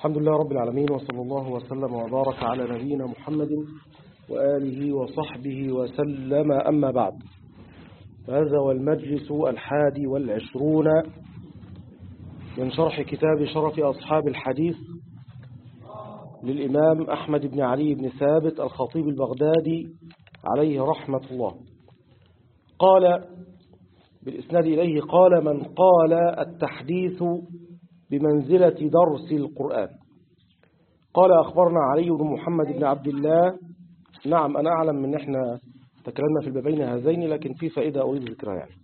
الحمد لله رب العالمين وصلى الله وسلم وبارك على نبينا محمد وآله وصحبه وسلم أما بعد هذا هو المجلس الحادي والعشرون من شرح كتاب شرف أصحاب الحديث للإمام أحمد بن علي بن ثابت الخطيب البغدادي عليه رحمة الله قال بالإسناد إليه قال من قال التحديث بمنزلة درس القرآن قال أخبرنا علي بن محمد بن عبد الله نعم أنا أعلم من إحنا تكلمنا في البابين هذين لكن في فائدة أريد ذكرها يعني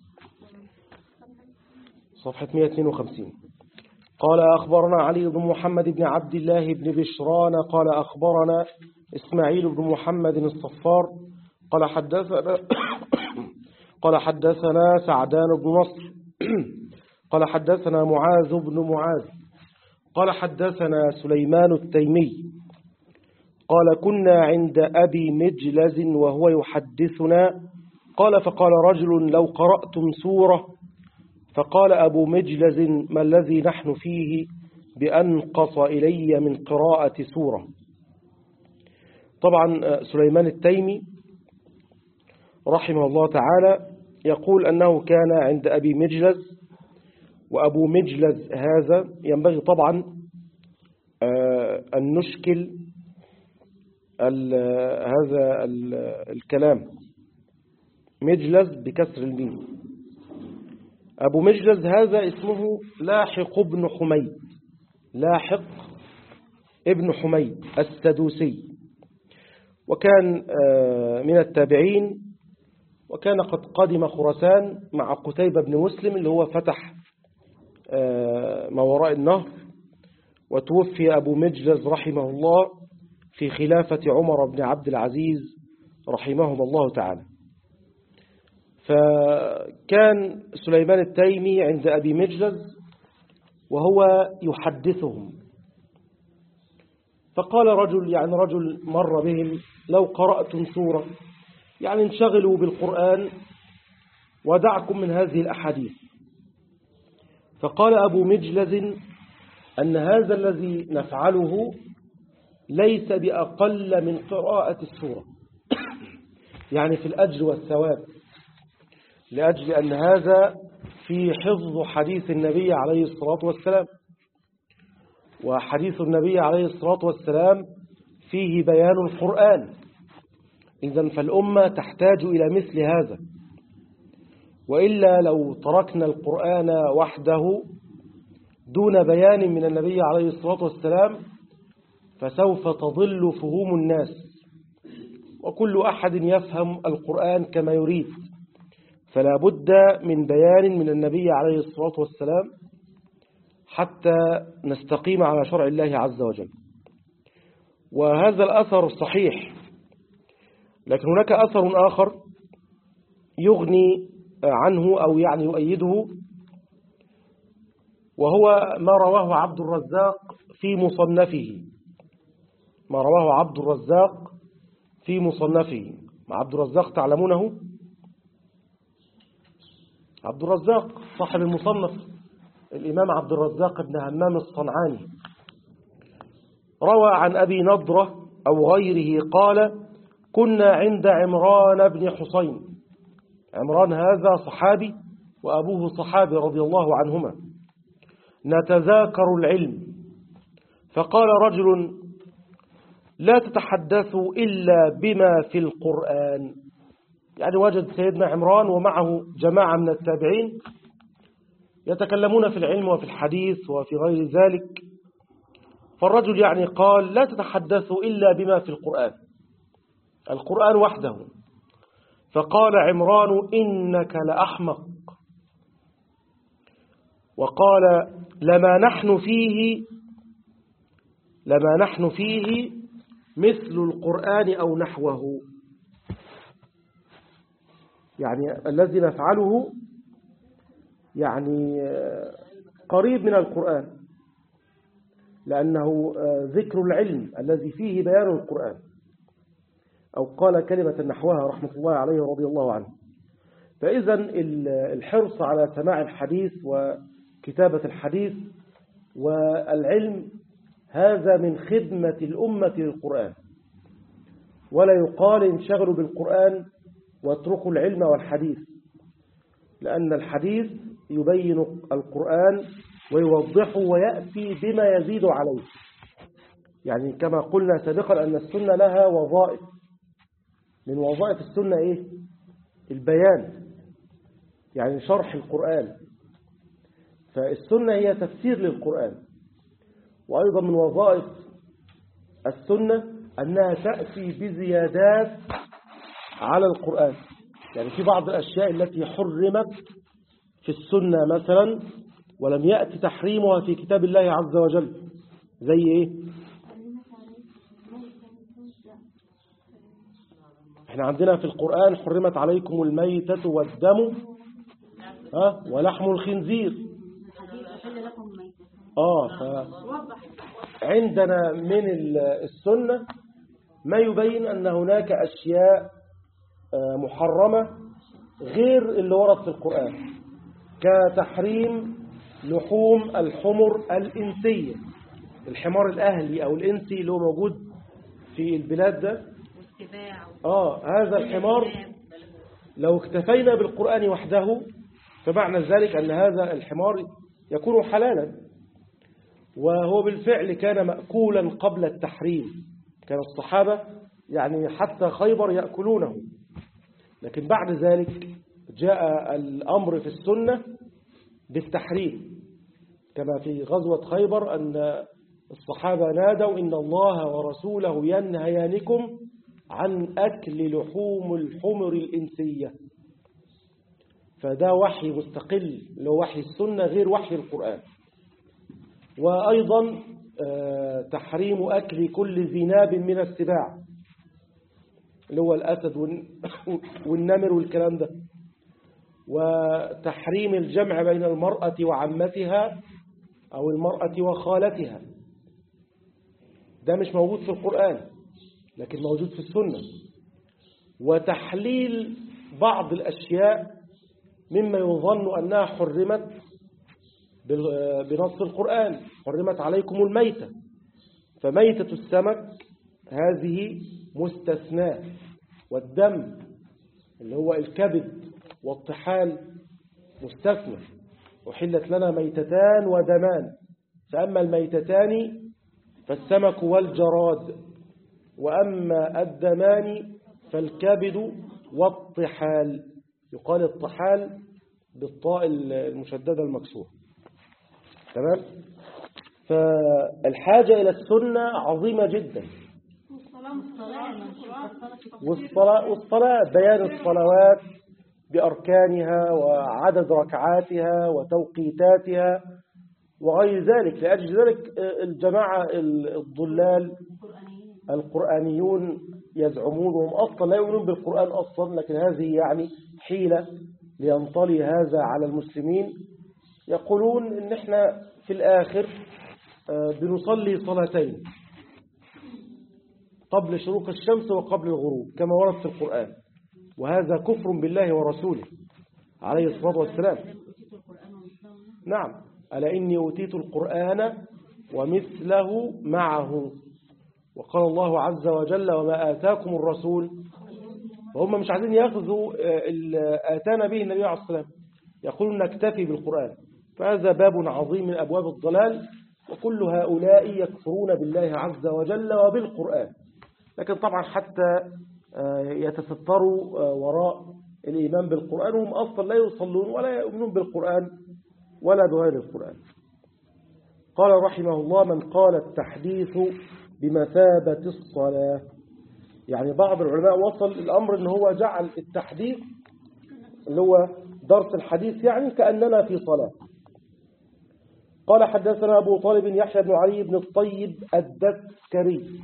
صفحة 152 قال أخبرنا علي بن محمد بن عبد الله بن بشران قال أخبرنا إسماعيل بن محمد الصفار قال حدثنا قال حدثنا سعدان بن نصر قال حدثنا معاذ بن معاذ قال حدثنا سليمان التيمي قال كنا عند أبي مجلز وهو يحدثنا قال فقال رجل لو قرأتم سورة فقال أبو مجلز ما الذي نحن فيه بأنقص إلي من قراءة سورة طبعا سليمان التيمي رحمه الله تعالى يقول أنه كان عند أبي مجلز وأبو مجلز هذا ينبغي طبعا أن نشكل هذا الكلام مجلز بكسر الميم أبو مجلز هذا اسمه لاحق بن حميد لاحق ابن حميد السدوسي وكان من التابعين وكان قد قدم خراسان مع قتيبة بن مسلم اللي هو فتح ما وراء النهر وتوفي أبو مجلز رحمه الله في خلافة عمر بن عبد العزيز رحمهم الله تعالى فكان سليمان التيمي عند أبي مجلز وهو يحدثهم فقال رجل يعني رجل مر بهم لو قرأتم سورة يعني انشغلوا بالقرآن ودعكم من هذه الأحاديث فقال أبو مجلز أن هذا الذي نفعله ليس بأقل من قراءة السورة يعني في الأجر والثواب لأجل أن هذا في حفظ حديث النبي عليه الصلاة والسلام وحديث النبي عليه الصلاة والسلام فيه بيان القرآن إذا فالأمة تحتاج إلى مثل هذا وإلا لو تركنا القرآن وحده دون بيان من النبي عليه الصلاة والسلام فسوف تضل فهوم الناس وكل أحد يفهم القرآن كما يريد فلا بد من بيان من النبي عليه الصلاة والسلام حتى نستقيم على شرع الله عز وجل وهذا الأثر صحيح لكن هناك أثر آخر يغني عنه أو يعني يؤيده وهو ما رواه عبد الرزاق في مصنفه ما رواه عبد الرزاق في مصنفه عبد الرزاق تعلمونه عبد الرزاق صاحب المصنف الإمام عبد الرزاق بن همام الصنعاني روى عن أبي نضرة أو غيره قال كنا عند عمران بن حسين عمران هذا صحابي وأبوه صحابي رضي الله عنهما نتذاكر العلم فقال رجل لا تتحدثوا إلا بما في القرآن يعني وجد سيدنا عمران ومعه جماعة من التابعين يتكلمون في العلم وفي الحديث وفي غير ذلك فالرجل يعني قال لا تتحدثوا إلا بما في القرآن القرآن وحده فقال عمران إنك لأحمق وقال لما نحن فيه لما نحن فيه مثل القرآن أو نحوه يعني الذي نفعله يعني قريب من القرآن لأنه ذكر العلم الذي فيه بيان القرآن أو قال كلمة نحوها رحمة الله عليه ورضي الله عنه فإذا الحرص على سماع الحديث وكتابة الحديث والعلم هذا من خدمة الأمة للقرآن ولا يقال انشغلوا بالقرآن واتركوا العلم والحديث لأن الحديث يبين القرآن ويوضحه ويأتي بما يزيد عليه يعني كما قلنا سابقا أن السنة لها وظائف من وظائف السنة إيه؟ البيان يعني شرح القرآن فالسنة هي تفسير للقرآن وأيضا من وظائف السنة أنها تأتي بزيادات على القرآن يعني في بعض الأشياء التي حرمت في السنة مثلا ولم يأتي تحريمها في كتاب الله عز وجل زي إيه احنا عندنا في القرآن حرمت عليكم الميتة والدم ها ولحم الخنزير اه فعندنا من السنة ما يبين أن هناك أشياء محرمة غير اللي ورد في القرآن كتحريم لحوم الحمر الإنسية الحمار الأهلي أو الإنسي اللي هو موجود في البلاد ده آه هذا الحمار لو اكتفينا بالقرآن وحده فمعنى ذلك أن هذا الحمار يكون حلالا وهو بالفعل كان مأكولا قبل التحريم كان الصحابة يعني حتى خيبر يأكلونه لكن بعد ذلك جاء الأمر في السنة بالتحريم كما في غزوة خيبر أن الصحابة نادوا إن الله ورسوله ينهيانكم عن أكل لحوم الحمر الإنسية فده وحي مستقل اللي هو وحي السنة غير وحي القرآن وأيضا تحريم أكل كل ذي ناب من السباع اللي هو الأسد والنمر والكلام ده وتحريم الجمع بين المرأة وعمتها أو المرأة وخالتها ده مش موجود في القرآن لكن موجود في السنة وتحليل بعض الأشياء مما يظن أنها حرمت بنص القرآن حرمت عليكم الميتة فميتة السمك هذه مستثناة والدم اللي هو الكبد والطحال مستثنى وحلت لنا ميتتان ودمان فأما الميتتان فالسمك والجراد وأما الدمان فالكبد والطحال يقال الطحال بالطاء المشددة المكسورة تمام فالحاجة إلى السنة عظيمة جدا والصلاة, والصلاة بيان الصلوات بأركانها وعدد ركعاتها وتوقيتاتها وغير ذلك لأجل ذلك الجماعة الضلال القرآنيون يزعمون وهم أصلا لا يؤمنون بالقرآن أصلا لكن هذه يعني حيلة لينطلي هذا على المسلمين يقولون إن احنا في الآخر بنصلي صلاتين قبل شروق الشمس وقبل الغروب كما ورد في القرآن وهذا كفر بالله ورسوله عليه الصلاة والسلام نعم ألا إني أوتيت القرآن ومثله معه وقال الله عز وجل وما آتاكم الرسول وهم مش عايزين ياخذوا آتانا به النبي عليه الصلاة والسلام يقولون نكتفي بالقرآن فهذا باب عظيم من أبواب الضلال وكل هؤلاء يكفرون بالله عز وجل وبالقرآن لكن طبعا حتى يتستروا وراء الإيمان بالقرآن وهم أصلا لا يصلون ولا يؤمنون بالقرآن ولا بغير القرآن قال رحمه الله من قال التحديث بمثابة الصلاة يعني بعض العلماء وصل الأمر أنه هو جعل التحديث اللي هو درس الحديث يعني كأننا في صلاة قال حدثنا أبو طالب يحيى بن علي بن الطيب الدسكري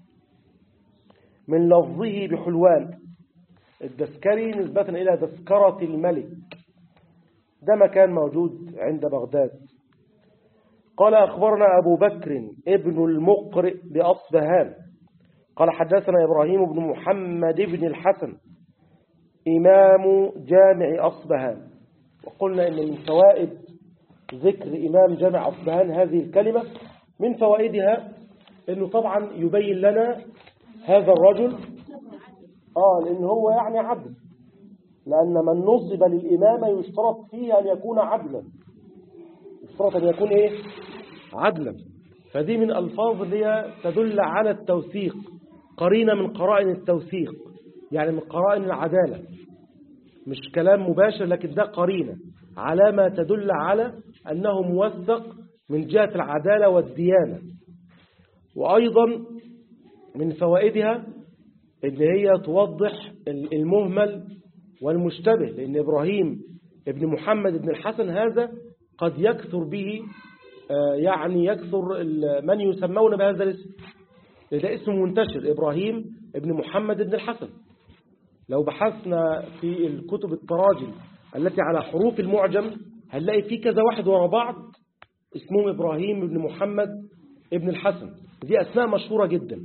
من لفظه بحلوان الدسكري نسبة إلى دسكرة الملك ده مكان موجود عند بغداد قال أخبرنا أبو بكر ابن المقرئ بأصبهان قال حدثنا إبراهيم بن محمد بن الحسن إمام جامع أصبهان وقلنا إن من فوائد ذكر إمام جامع أصبهان هذه الكلمة من فوائدها انه طبعا يبين لنا هذا الرجل اه لان هو يعني عدل لان من نصب للامامه يشترط فيه ان يكون عدلا يشترط ان يكون ايه عدلا فدي من الفاظ اللي هي تدل على التوثيق قرينه من قرائن التوثيق يعني من قرائن العداله مش كلام مباشر لكن ده قرينه علامه تدل على انه موثق من جهه العداله والديانه وأيضا من فوائدها إن هي توضح المهمل والمشتبه لأن إبراهيم ابن محمد بن الحسن هذا قد يكثر به يعني يكثر من يسمون بهذا الاسم ده اسم منتشر إبراهيم ابن محمد بن الحسن لو بحثنا في الكتب التراجم التي على حروف المعجم هنلاقي في كذا واحد ورا بعض اسمهم إبراهيم بن محمد ابن الحسن دي أسماء مشهورة جدا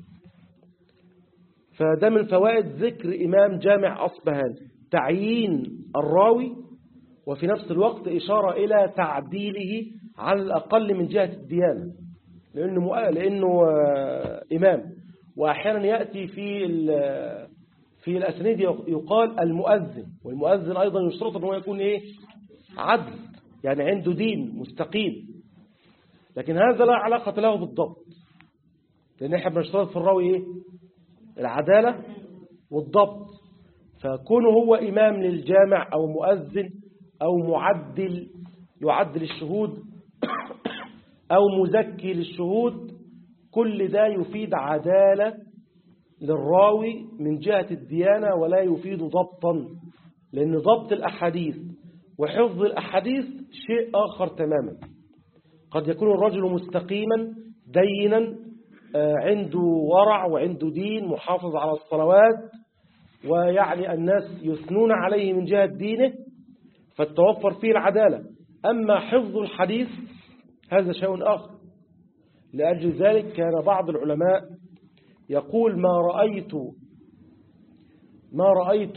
فده من فوائد ذكر إمام جامع أصبهان تعيين الراوي وفي نفس الوقت إشارة إلى تعديله على الأقل من جهة الديانة لأنه, لأنه إمام وأحيانا يأتي في في الأسانيد يقال المؤذن والمؤذن أيضا يشترط أنه يكون إيه عدل يعني عنده دين مستقيم لكن هذا لا علاقة له بالضبط لأن احنا بنشترط في الراوي إيه العدالة والضبط فكونه هو إمام للجامع أو مؤذن أو معدل يعدل الشهود أو مزكي للشهود كل ده يفيد عدالة للراوي من جهة الديانة ولا يفيد ضبطا لأن ضبط الأحاديث وحفظ الأحاديث شيء آخر تماما قد يكون الرجل مستقيما دينا عنده ورع وعنده دين محافظ على الصلوات ويعني الناس يثنون عليه من جهة دينه فتوفر فيه العدالة أما حفظ الحديث هذا شيء آخر لأجل ذلك كان بعض العلماء يقول ما رأيت ما رأيت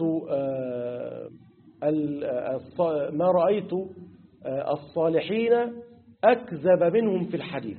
ما رأيت الصالحين أكذب منهم في الحديث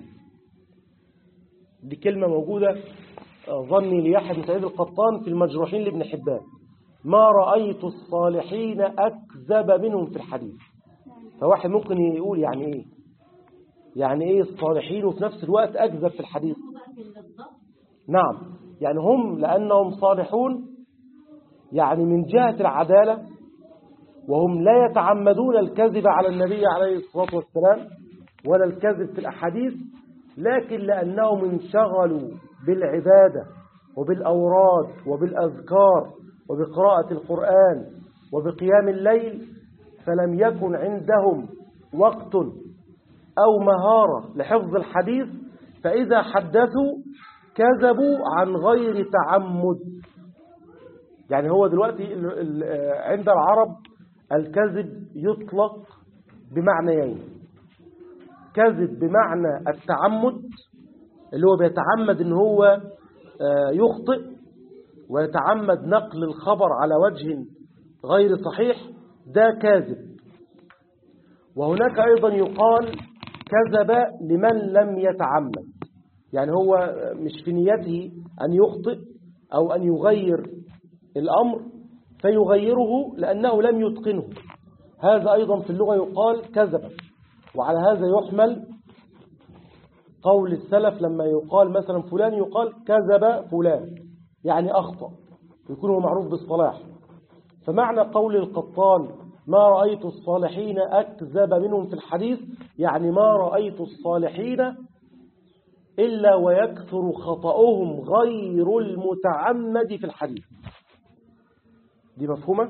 دي كلمة موجودة ظني ليحيى بن سعيد القطان في المجروحين لابن حبان ما رأيت الصالحين أكذب منهم في الحديث فواحد ممكن يقول يعني إيه يعني إيه الصالحين وفي نفس الوقت أكذب في الحديث نعم يعني هم لأنهم صالحون يعني من جهة العدالة وهم لا يتعمدون الكذب على النبي عليه الصلاة والسلام ولا الكذب في الأحاديث لكن لأنهم انشغلوا بالعبادة وبالأوراد وبالأذكار وبقراءة القرآن وبقيام الليل فلم يكن عندهم وقت أو مهارة لحفظ الحديث فإذا حدثوا كذبوا عن غير تعمد يعني هو دلوقتي عند العرب الكذب يطلق بمعنيين كذب بمعنى التعمد اللي هو بيتعمد ان هو يخطئ ويتعمد نقل الخبر على وجه غير صحيح ده كاذب وهناك أيضا يقال كذب لمن لم يتعمد يعني هو مش في نيته أن يخطئ أو أن يغير الأمر فيغيره لأنه لم يتقنه هذا أيضا في اللغة يقال كذب وعلى هذا يحمل قول السلف لما يقال مثلا فلان يقال كذب فلان يعني أخطأ يكون هو معروف بالصلاح فمعنى قول القطان ما رأيت الصالحين أكذب منهم في الحديث يعني ما رأيت الصالحين إلا ويكثر خطأهم غير المتعمد في الحديث دي مفهومة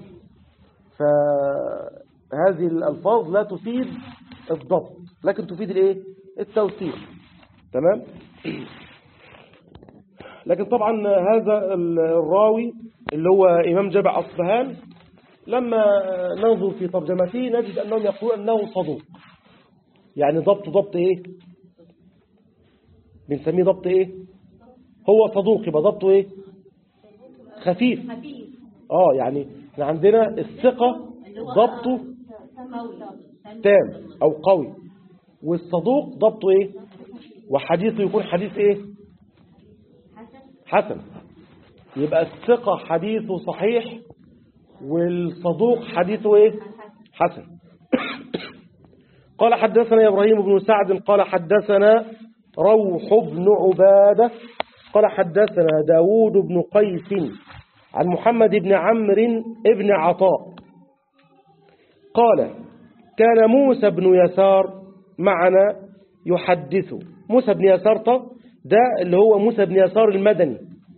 فهذه الألفاظ لا تفيد الضبط لكن تفيد الايه التوثيق تمام لكن طبعا هذا الراوي اللي هو إمام جبع أصبهان لما ننظر في ترجمته نجد أنهم يقولون أنه صدوق يعني ضبط ضبط إيه بنسميه ضبط إيه هو صدوق يبقى ضبطه إيه خفيف آه يعني احنا عندنا الثقة ضبطه تام أو قوي والصدوق ضبطه إيه وحديثه يكون حديث إيه حسن يبقى الثقة حديثه صحيح والصدوق حديثه ايه حسن قال حدثنا إبراهيم بن سعد قال حدثنا روح بن عبادة قال حدثنا داود بن قيس عن محمد بن عمرو بن عطاء قال كان موسى بن يسار معنا يحدث موسى بن يسار ده اللي هو موسى بن يسار المدني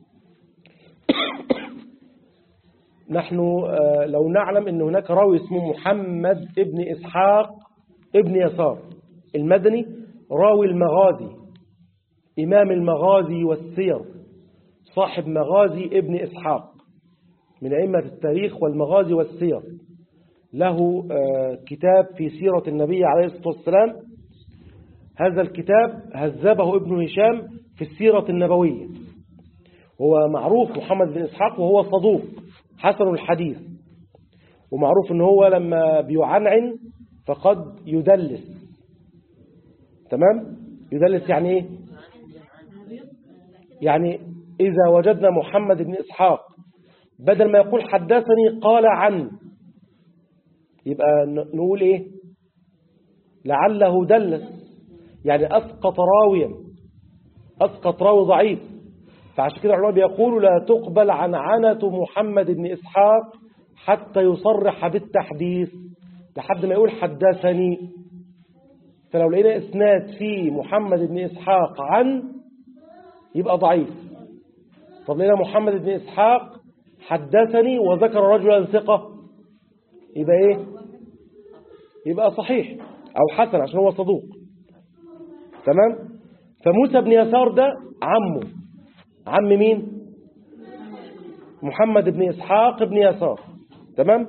نحن لو نعلم أن هناك راوي اسمه محمد ابن إسحاق ابن يسار المدني راوي المغازي إمام المغازي والسير صاحب مغازي ابن إسحاق من أئمة التاريخ والمغازي والسير له كتاب في سيرة النبي عليه الصلاة والسلام هذا الكتاب هذبه ابن هشام في السيرة النبوية هو معروف محمد بن إسحاق وهو صدوق حسن الحديث ومعروف ان هو لما بيعنعن فقد يدلس تمام يدلس يعني ايه يعني إذا وجدنا محمد بن إسحاق بدل ما يقول حدثني قال عن يبقى نقول إيه لعله دلس يعني أسقط راويا أسقط راوي ضعيف فعشان كده العلماء بيقولوا لا تقبل عن عنة محمد بن إسحاق حتى يصرح بالتحديث لحد ما يقول حدثني فلو لقينا إسناد في محمد بن إسحاق عن يبقى ضعيف طب لقينا محمد بن إسحاق حدثني وذكر رجلا ثقة يبقى إيه يبقى صحيح أو حسن عشان هو صدوق تمام فموسى بن يسار ده عمه عم مين محمد بن إسحاق بن يسار تمام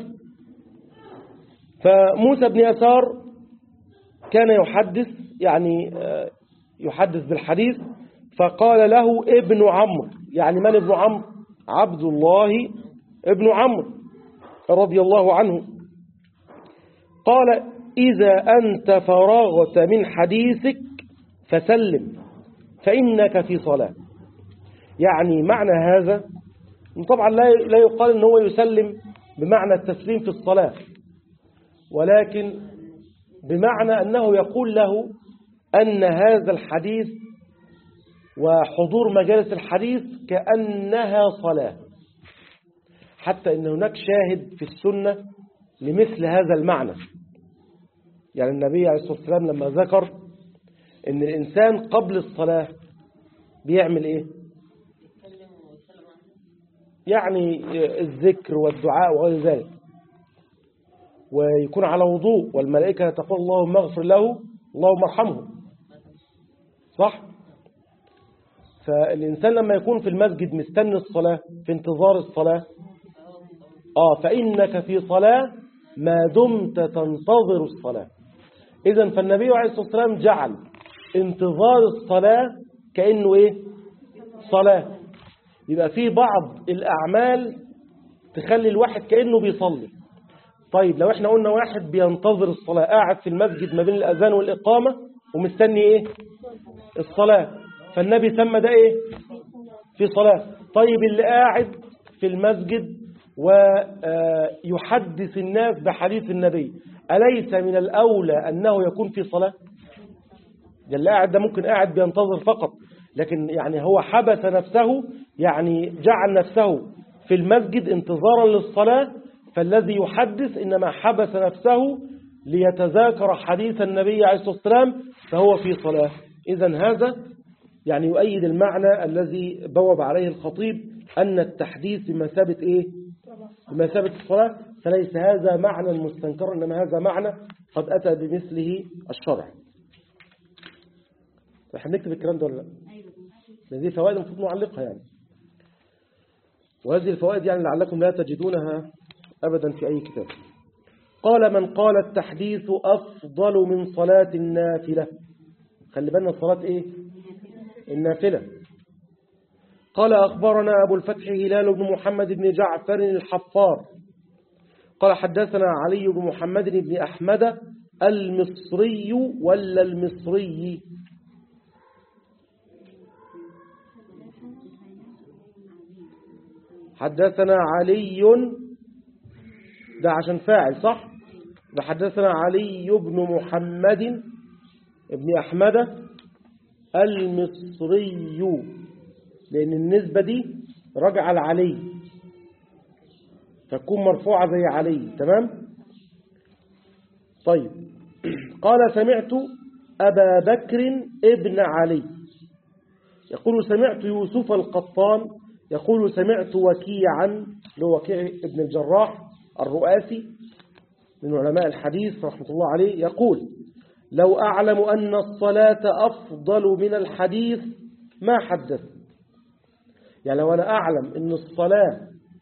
فموسى بن يسار كان يحدث يعني يحدث بالحديث فقال له ابن عمرو يعني من ابن عمرو عبد الله ابن عمرو رضي الله عنه قال إذا أنت فرغت من حديثك فسلم فإنك في صلاة يعني معنى هذا طبعا لا يقال ان هو يسلم بمعنى التسليم في الصلاة ولكن بمعنى أنه يقول له أن هذا الحديث وحضور مجالس الحديث كأنها صلاة حتى أن هناك شاهد في السنة لمثل هذا المعنى يعني النبي عليه الصلاة والسلام لما ذكر أن الإنسان قبل الصلاة بيعمل إيه يعني الذكر والدعاء وغير ذلك ويكون على وضوء والملائكة تقول اللهم اغفر له اللهم ارحمه صح فالإنسان لما يكون في المسجد مستني الصلاة في انتظار الصلاة آه فإنك في صلاة ما دمت تنتظر الصلاة إذا فالنبي عليه الصلاة والسلام جعل انتظار الصلاة كأنه إيه صلاة يبقى في بعض الأعمال تخلي الواحد كأنه بيصلي طيب لو احنا قلنا واحد بينتظر الصلاة قاعد في المسجد ما بين الأذان والإقامة ومستني إيه الصلاة فالنبي سمى ده إيه في صلاة طيب اللي قاعد في المسجد ويحدث الناس بحديث النبي أليس من الأولى أنه يكون في صلاة ده اللي قاعد ده ممكن قاعد بينتظر فقط لكن يعني هو حبس نفسه يعني جعل نفسه في المسجد انتظارا للصلاة فالذي يحدث إنما حبس نفسه ليتذاكر حديث النبي عليه الصلاة والسلام فهو في صلاة إذا هذا يعني يؤيد المعنى الذي بوب عليه الخطيب أن التحديث بمثابة إيه؟ بمثابة الصلاة فليس هذا معنى مستنكرا إنما هذا معنى قد أتى بمثله الشرع احنا نكتب الكلام ده ولا لا هذه فوائد المفروض نعلقها يعني وهذه الفوائد يعني لعلكم لا تجدونها أبدا في أي كتاب قال من قال التحديث أفضل من صلاة النافلة خلي بالنا صلاة إيه النافلة قال أخبرنا أبو الفتح هلال بن محمد بن جعفر الحفار قال حدثنا علي بن محمد بن أحمد المصري ولا المصري حدثنا علي ده عشان فاعل صح ده حدثنا علي بن محمد ابن أحمد المصري لأن النسبة دي رجع لعلي تكون مرفوعة زي علي تمام طيب قال سمعت أبا بكر ابن علي يقول سمعت يوسف القطان يقول سمعت وكيعا لو وكيع ابن الجراح الرؤاسي من علماء الحديث رحمة الله عليه يقول لو أعلم أن الصلاة أفضل من الحديث ما حدث يعني لو أنا أعلم أن الصلاة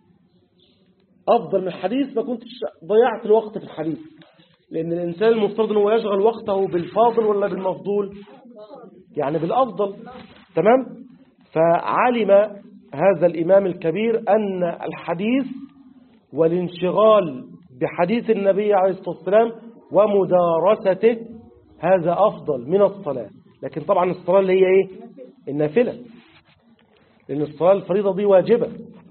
أفضل من الحديث ما كنتش ضيعت الوقت في الحديث لأن الإنسان المفترض أنه يشغل وقته بالفاضل ولا بالمفضول يعني بالأفضل تمام فعلم هذا الإمام الكبير أن الحديث والانشغال بحديث النبي عليه الصلاة والسلام ومدارسته هذا أفضل من الصلاة لكن طبعا الصلاة اللي هي إيه النافلة لأن الصلاة الفريضة دي واجبة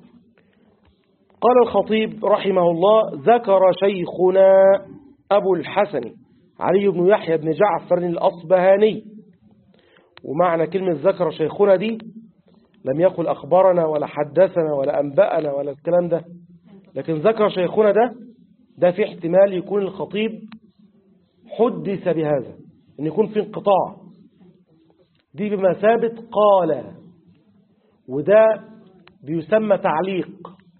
قال الخطيب رحمه الله ذكر شيخنا أبو الحسن علي بن يحيى بن جعفر الأصبهاني ومعنى كلمة ذكر شيخنا دي لم يقل أخبرنا ولا حدثنا ولا أنبأنا ولا الكلام ده لكن ذكر شيخنا ده ده في احتمال يكون الخطيب حدث بهذا ان يكون في انقطاع دي بمثابة قال وده بيسمى تعليق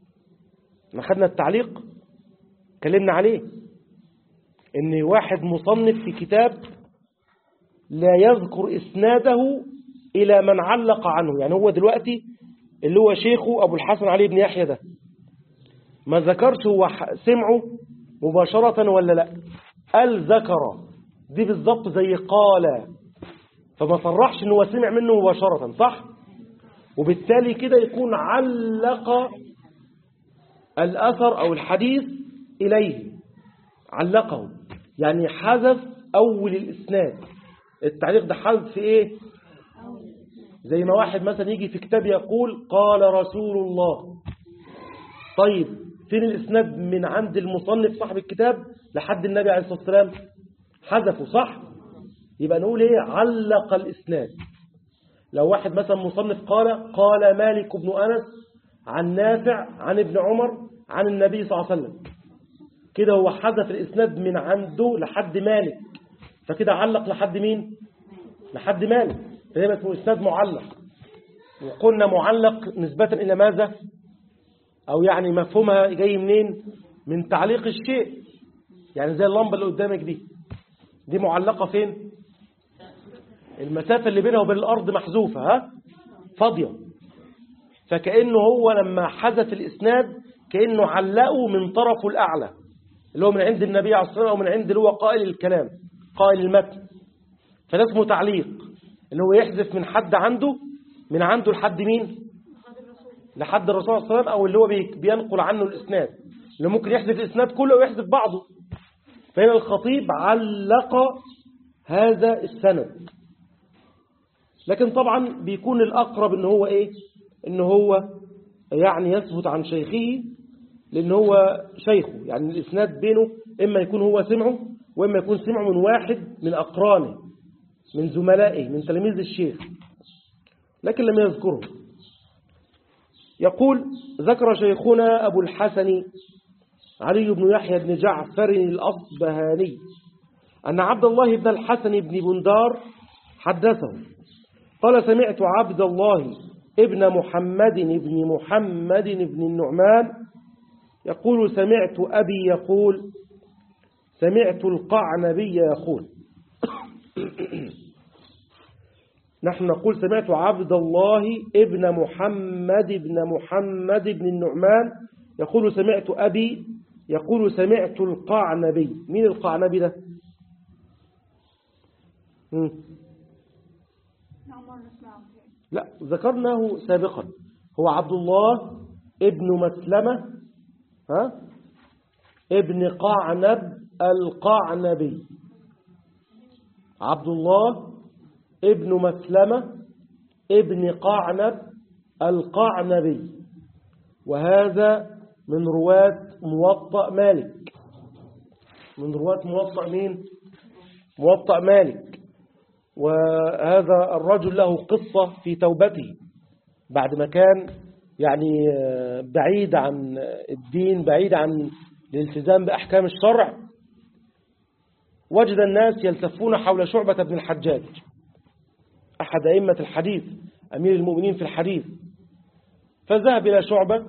ما خدنا التعليق كلمنا عليه ان واحد مصنف في كتاب لا يذكر اسناده الى من علق عنه يعني هو دلوقتي اللي هو شيخه ابو الحسن علي بن يحيى ده ما ذكرش هو سمعه مباشرة ولا لا قال ذكر دي بالظبط زي قال فما صرحش ان هو سمع منه مباشرة صح وبالتالي كده يكون علق الأثر أو الحديث إليه علقه يعني حذف أول الإسناد التعليق ده حذف إيه زي ما واحد مثلا يجي في كتاب يقول قال رسول الله طيب فين الإسناد من عند المصنف صاحب الكتاب لحد النبي عليه الصلاة والسلام حذفه صح يبقى نقول ايه علق الإسناد لو واحد مثلا مصنف قال قال مالك بن أنس عن نافع عن ابن عمر عن النبي صلى الله عليه وسلم كده هو حذف الإسناد من عنده لحد مالك فكده علق لحد مين لحد مالك فهي اسمه إسناد معلق وقلنا معلق نسبة إلى ماذا أو يعني مفهومها جاي منين من تعليق الشيء يعني زي اللمبة اللي قدامك دي دي معلقة فين المسافة اللي بينها وبين الأرض محذوفة ها فاضية فكأنه هو لما حذف الإسناد كأنه علقه من طرفه الأعلى اللي هو من عند النبي عليه الصلاة والسلام أو من عند اللي هو قائل الكلام قائل المتن فده اسمه تعليق اللي هو يحذف من حد عنده من عنده لحد مين لحد الرسول صلى الله عليه وسلم أو اللي هو بينقل عنه الإسناد اللي ممكن يحذف الإسناد كله ويحذف بعضه فهنا الخطيب علق هذا السند لكن طبعا بيكون الأقرب ان هو ايه ان هو يعني يثبت عن شيخه لان هو شيخه يعني الاسناد بينه اما يكون هو سمعه واما يكون سمعه من واحد من اقرانه من زملائه من تلاميذ الشيخ لكن لم يذكره يقول ذكر شيخنا أبو الحسن علي بن يحيى بن جعفر الأصبهاني أن عبد الله بن الحسن بن بندار حدثه قال سمعت عبد الله ابن محمد بن محمد بن النعمان يقول سمعت أبي يقول سمعت القعنبي يقول نحن نقول سمعت عبد الله ابن محمد بن محمد بن النعمان يقول سمعت أبي يقول سمعت القعنبي مين القعنبي ده مم. لا ذكرناه سابقا هو عبد الله ابن مسلمة ها ابن قعنب القعنبي عبد الله ابن مسلمة ابن قعنب القعنبي وهذا من رواة موطأ مالك من رواة موطأ مين موطأ مالك وهذا الرجل له قصة في توبته بعد ما كان يعني بعيد عن الدين بعيد عن الالتزام بأحكام الشرع وجد الناس يلتفون حول شعبة بن الحجاج أحد أئمة الحديث أمير المؤمنين في الحديث فذهب إلى شعبة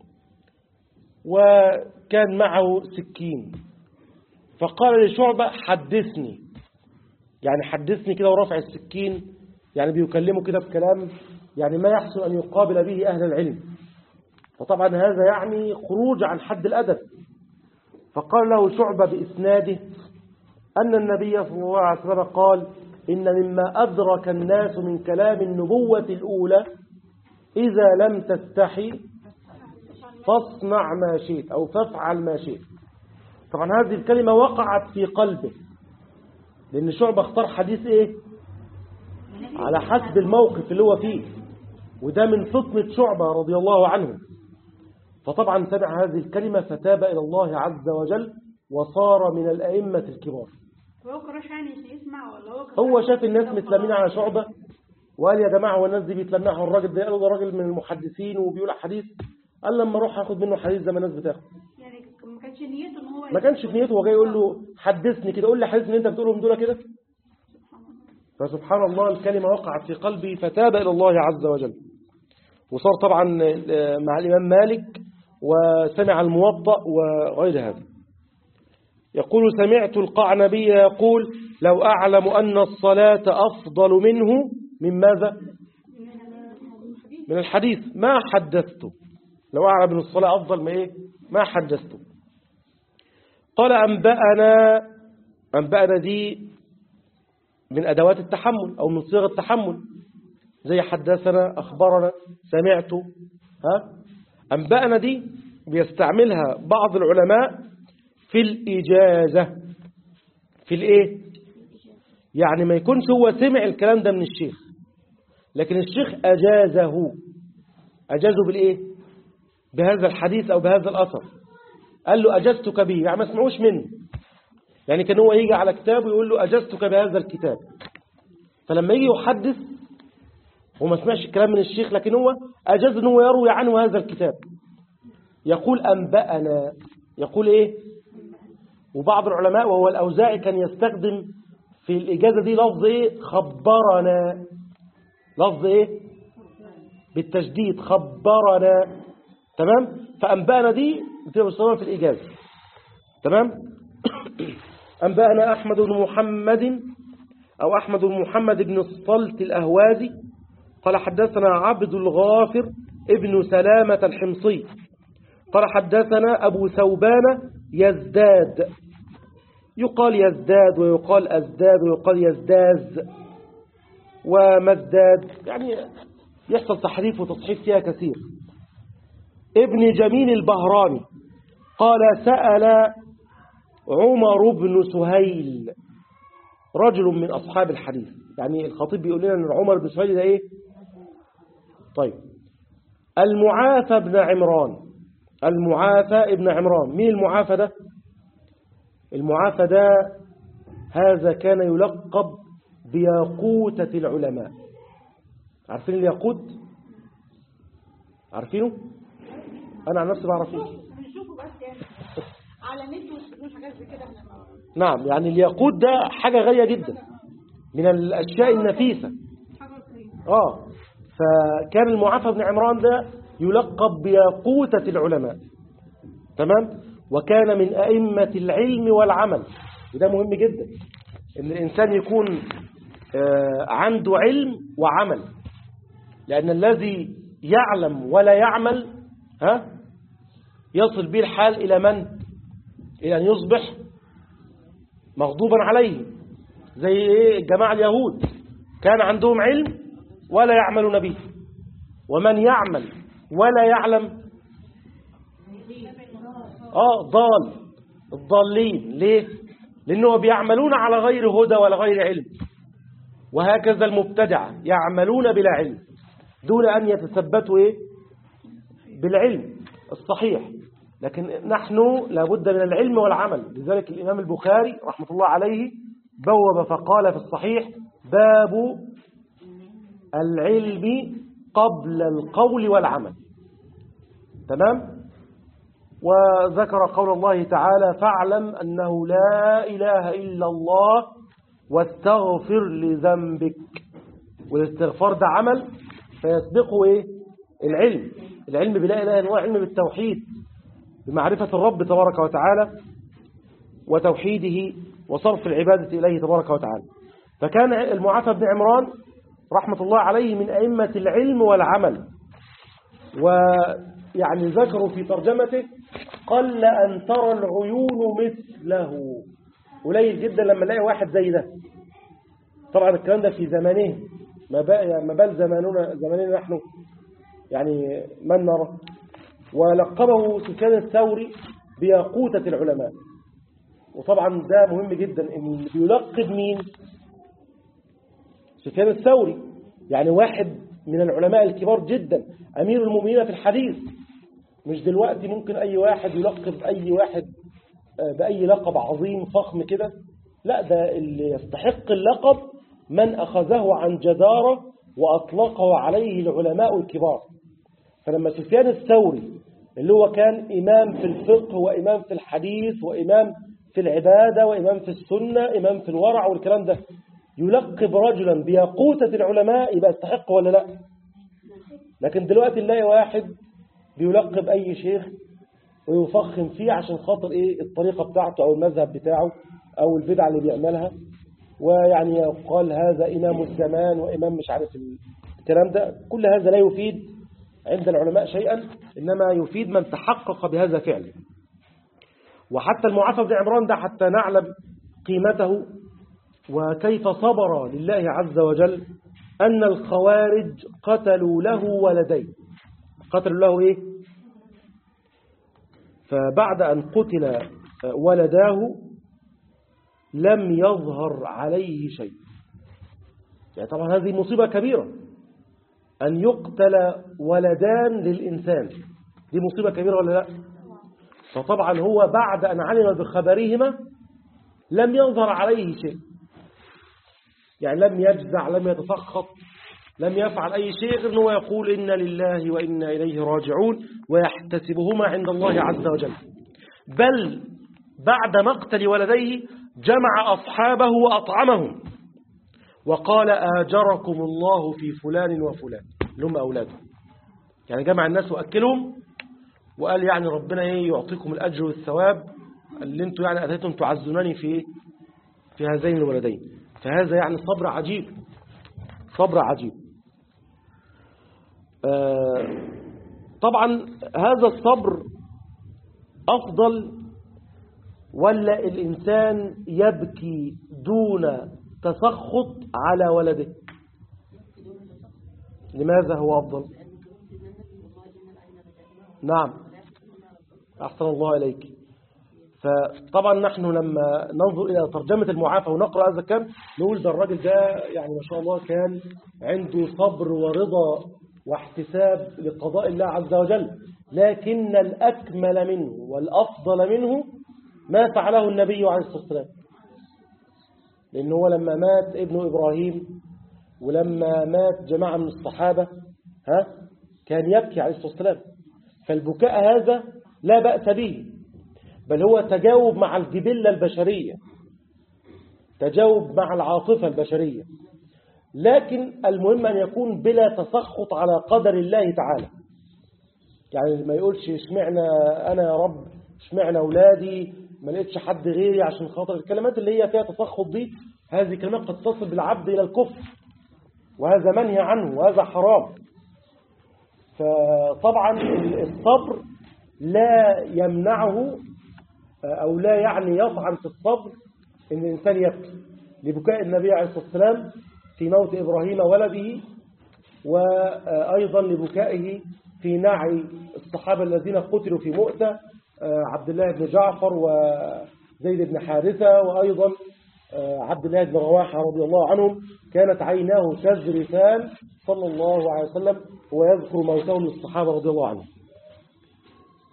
وكان معه سكين فقال لشعبة حدثني يعني حدثني كده ورفع السكين يعني بيكلمه كده بكلام يعني ما يحسن أن يقابل به أهل العلم فطبعا هذا يعني خروج عن حد الأدب فقال له شعبة بإسناده أن النبي صلى الله عليه وسلم قال إن مما أدرك الناس من كلام النبوة الأولى إذا لم تستحي فاصنع ما شئت أو فافعل ما شئت طبعا هذه الكلمة وقعت في قلبه لأن شعبة اختار حديث إيه على حسب الموقف اللي هو فيه وده من فطنة شعبة رضي الله عنه فطبعا سمع هذه الكلمة فتاب إلى الله عز وجل وصار من الأئمة الكبار هو كراش يعني يسمع ولا هو كراش هو شاف الناس متلمين على شعبة وقال يا جماعة هو الناس دي بيتلمعوا الراجل ده قالوا ده راجل من المحدثين وبيقول حديث قال لما اروح اخد منه حديث زي ما الناس بتاخد يعني ما كانش نيته ان هو ما كانش في نيته هو جاي يقول له حدثني كده قول لي حديث اللي انت بتقولهم دول كده فسبحان الله الكلمة وقعت في قلبي فتاب إلى الله عز وجل وصار طبعا مع الإمام مالك وسمع الموطأ وغير هذا يقول سمعت القعنبي يقول لو أعلم أن الصلاة أفضل منه من ماذا من الحديث ما حدثته لو أعلم أن الصلاة أفضل ما إيه ما حدثته قال أنبأنا أنبأنا دي من أدوات التحمل أو من صيغ التحمل زي حدثنا أخبرنا سمعت ها أنبأنا دي بيستعملها بعض العلماء في الإجازة في الإيه يعني ما يكونش هو سمع الكلام ده من الشيخ لكن الشيخ أجازه أجازه بالإيه بهذا الحديث أو بهذا الأثر قال له أجزتك به يعني ما سمعوش منه يعني كان هو يجي على كتاب ويقول له أجزتك بهذا الكتاب فلما يجي يحدث هو ما سمعش الكلام من الشيخ لكن هو أجاز أنه هو يروي عنه هذا الكتاب يقول أنبأنا يقول إيه وبعض العلماء وهو الأوزاعي كان يستخدم في الإجازة دي لفظ إيه خبرنا لفظ إيه بالتشديد خبرنا تمام فأنبأنا دي بتبقى مستخدمة في الإجازة تمام أنبأنا أحمد بن محمد أو أحمد بن محمد بن الصلت الأهوازي قال حدثنا عبد الغافر ابن سلامة الحمصي قال حدثنا أبو ثوبان يزداد يقال يزداد ويقال أزداد ويقال يزداز ومزداد يعني يحصل تحريف وتصحيف فيها كثير ابن جميل البهراني قال سأل عمر بن سهيل رجل من أصحاب الحديث يعني الخطيب بيقول لنا أن عمر بن سهيل ده إيه طيب المعافى بن عمران المعافى ابن عمران مين المعافى ده المعافى ده هذا كان يلقب بياقوتة العلماء عارفين الياقوت عارفينه أنا عن نفسي بعرف ايه بنشوفه بس يعني على النت ومش حاجات زي كده احنا ما- نعم يعني الياقوت ده حاجة غالية جدا من الأشياء النفيسة حاجه كريم آه فكان المعافى بن عمران ده يلقب بياقوتة العلماء تمام وكان من أئمة العلم والعمل وده مهم جدا إن الإنسان يكون آه، عنده علم وعمل لأن الذي يعلم ولا يعمل ها يصل به الحال إلى من إلى أن يصبح مغضوبا عليه زي إيه الجماعة اليهود كان عندهم علم ولا يعملون به ومن يعمل ولا يعلم آه ضال الضالين ليه لأنه بيعملون على غير هدى ولا غير علم وهكذا المبتدعة يعملون بلا علم دون أن يتثبتوا إيه بالعلم الصحيح لكن نحن لابد من العلم والعمل لذلك الإمام البخاري رحمة الله عليه بوب فقال في الصحيح باب العلم قبل القول والعمل تمام وذكر قول الله تعالى فاعلم أنه لا إله إلا الله واستغفر لذنبك والاستغفار ده عمل فيسبقه إيه؟ العلم العلم بلا إله إلا الله علم بالتوحيد بمعرفة الرب تبارك وتعالى وتوحيده وصرف العبادة إليه تبارك وتعالى فكان المعافى بن عمران رحمة الله عليه من أئمة العلم والعمل ويعني ذكروا في ترجمته قل أن ترى العيون مثله قليل جدا لما نلاقي واحد زي ده طبعا الكلام ده في زمانه ما بال ما بال زماننا زماننا نحن يعني من نرى ولقبه سفيان الثوري بياقوتة العلماء وطبعا ده مهم جدا ان اللي بيلقب مين سفيان الثوري يعني واحد من العلماء الكبار جدا أمير المؤمنين في الحديث مش دلوقتي ممكن أي واحد يلقب أي واحد بأي لقب عظيم فخم كده لا ده اللي يستحق اللقب من أخذه عن جدارة وأطلقه عليه العلماء الكبار فلما سفيان الثوري اللي هو كان إمام في الفقه وإمام في الحديث وإمام في العبادة وإمام في السنة إمام في الورع والكلام ده يلقب رجلا بياقوتة العلماء يبقى يستحق ولا لا لكن دلوقتي نلاقي واحد بيلقب أي شيخ ويفخم فيه عشان خاطر إيه الطريقة بتاعته أو المذهب بتاعه أو البدعة اللي بيعملها ويعني يقال هذا إمام الزمان وإمام مش عارف الكلام ده كل هذا لا يفيد عند العلماء شيئا إنما يفيد من تحقق بهذا فعلا وحتى المعافى بن عمران ده حتى نعلم قيمته وكيف صبر لله عز وجل أن الخوارج قتلوا له ولدين قتلوا له إيه فبعد أن قتل ولداه لم يظهر عليه شيء يعني طبعا هذه مصيبة كبيرة أن يقتل ولدان للإنسان دي مصيبة كبيرة ولا لا فطبعا هو بعد أن علم بخبرهما لم يظهر عليه شيء يعني لم يجزع لم يتسخط لم يفعل أي شيء غير أنه يقول إن لله وإنا إليه راجعون ويحتسبهما عند الله عز وجل بل بعد مقتل ولديه جمع أصحابه وأطعمهم وقال آجركم الله في فلان وفلان لهم أولاده يعني جمع الناس وأكلهم وقال يعني ربنا يعطيكم الأجر والثواب اللي انتم يعني أتيتم تعزونني في في هذين الولدين فهذا يعني صبر عجيب صبر عجيب آه طبعا هذا الصبر أفضل ولا الإنسان يبكي دون تسخط على ولده لماذا هو أفضل نعم أحسن الله إليك فطبعا نحن لما ننظر إلى ترجمة المعافى ونقرأ هذا الكلام نقول ده الراجل ده يعني ما شاء الله كان عنده صبر ورضا واحتساب لقضاء الله عز وجل لكن الأكمل منه والأفضل منه ما فعله النبي عليه الصلاة والسلام لأنه هو لما مات ابن إبراهيم ولما مات جماعة من الصحابة ها كان يبكي عليه الصلاة والسلام فالبكاء هذا لا بأس به بل هو تجاوب مع الجبلة البشرية تجاوب مع العاطفة البشرية لكن المهم أن يكون بلا تسخط على قدر الله تعالى يعني ما يقولش اشمعنا أنا يا رب اشمعنا أولادي ما لقيتش حد غيري عشان خاطر الكلمات اللي هي فيها تسخط دي هذه كلمات قد تصل بالعبد إلى الكفر وهذا منهي عنه وهذا حرام فطبعا الصبر لا يمنعه أو لا يعني يطعن في الصبر إن الإنسان يبكي لبكاء النبي عليه الصلاة والسلام في موت إبراهيم ولده وأيضا لبكائه في نعي الصحابة الذين قتلوا في مؤتة عبد الله بن جعفر وزيد بن حارثة وأيضا عبد الله بن رواحة رضي الله عنهم كانت عيناه تذرفان صلى الله عليه وسلم ويذكر موته للصحابة رضي الله عنهم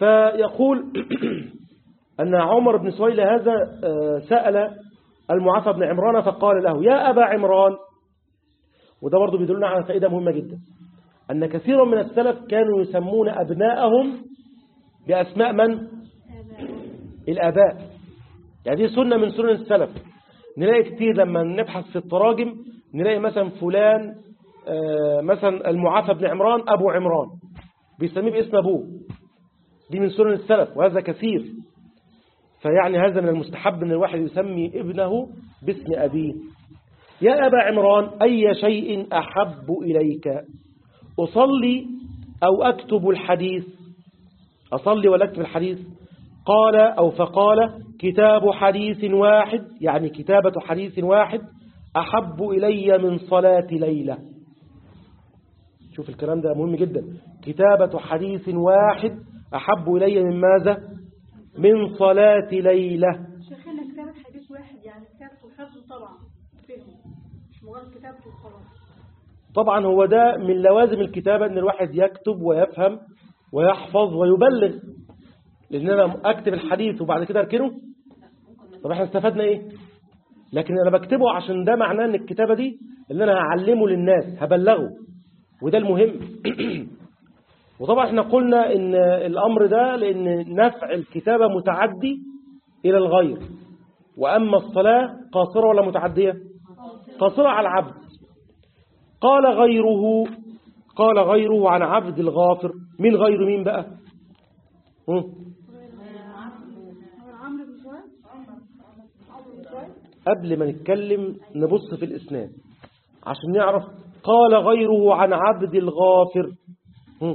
فيقول أن عمر بن سويلة هذا آه، سأل المعافى بن عمران فقال له يا أبا عمران وده برضه بيدلنا على فائدة مهمة جدا أن كثيرا من السلف كانوا يسمون أبناءهم بأسماء من؟ الآباء يعني دي سنة من سنن السلف نلاقي كتير لما نبحث في التراجم نلاقي مثلا فلان آه، مثلا المعافى بن عمران أبو عمران بيسميه باسم أبوه دي من سنن السلف وهذا كثير فيعني هذا من المستحب أن الواحد يسمي ابنه باسم أبيه يا أبا عمران أي شيء أحب إليك أصلي أو أكتب الحديث أصلي ولا أكتب الحديث قال أو فقال كتاب حديث واحد يعني كتابة حديث واحد أحب إلي من صلاة ليلة شوف الكلام ده مهم جدا كتابة حديث واحد أحب إلي من ماذا من صلاة ليلة شيخنا كتابة حديث واحد يعني كتابته وحفظه طبعا فهمه مش مجرد كتابته وخلاص طبعا هو ده من لوازم الكتابة أن الواحد يكتب ويفهم ويحفظ ويبلغ لأن أنا أكتب الحديث وبعد كده أركنه طب احنا استفدنا إيه لكن أنا بكتبه عشان ده معناه أن الكتابة دي اللي أنا هعلمه للناس هبلغه وده المهم وطبعا احنا قلنا ان الامر ده لان نفع الكتابة متعدي الى الغير واما الصلاة قاصرة ولا متعدية قاصرة على العبد قال غيره قال غيره عن عبد الغافر مين غير مين بقى هم؟ هو عمرو بن سهيل عمرو بن سهيل قبل ما نتكلم نبص في الاسناد عشان نعرف قال غيره عن عبد الغافر هم؟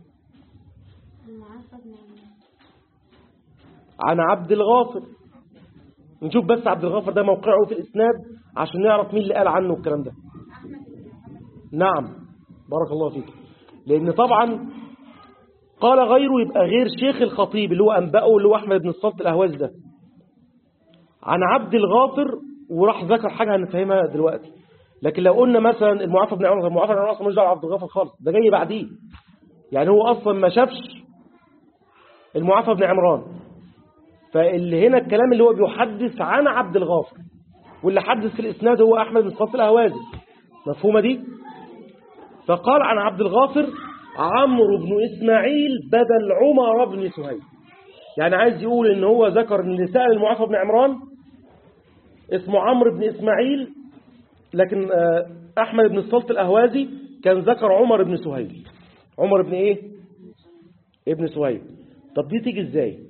عن عبد الغافر نشوف بس عبد الغافر ده موقعه في الإسناد عشان نعرف مين اللي قال عنه الكلام ده نعم بارك الله فيك لأن طبعا قال غيره يبقى غير شيخ الخطيب اللي هو أنبأه اللي هو أحمد بن الصلت الأهواز ده عن عبد الغافر وراح ذكر حاجة هنفهمها دلوقتي لكن لو قلنا مثلا المعافى بن عمر المعافى بن عمر أصلا مش دعوه عبد الغافر خالص ده جاي بعديه يعني هو أصلا ما شافش المعافى بن عمران فاللي هنا الكلام اللي هو بيحدث عن عبد الغافر واللي حدث في الإسناد هو أحمد بن صف الأهوازي مفهومة دي فقال عن عبد الغافر عمرو بن إسماعيل بدل عمر بن سهيل يعني عايز يقول ان هو ذكر ان اللي سأل المعافى بن عمران اسمه عمرو بن إسماعيل لكن آه، أحمد بن الصلت الأهوازي كان ذكر عمر بن سهيل عمر بن إيه ابن سهيل طب دي تيجي إزاي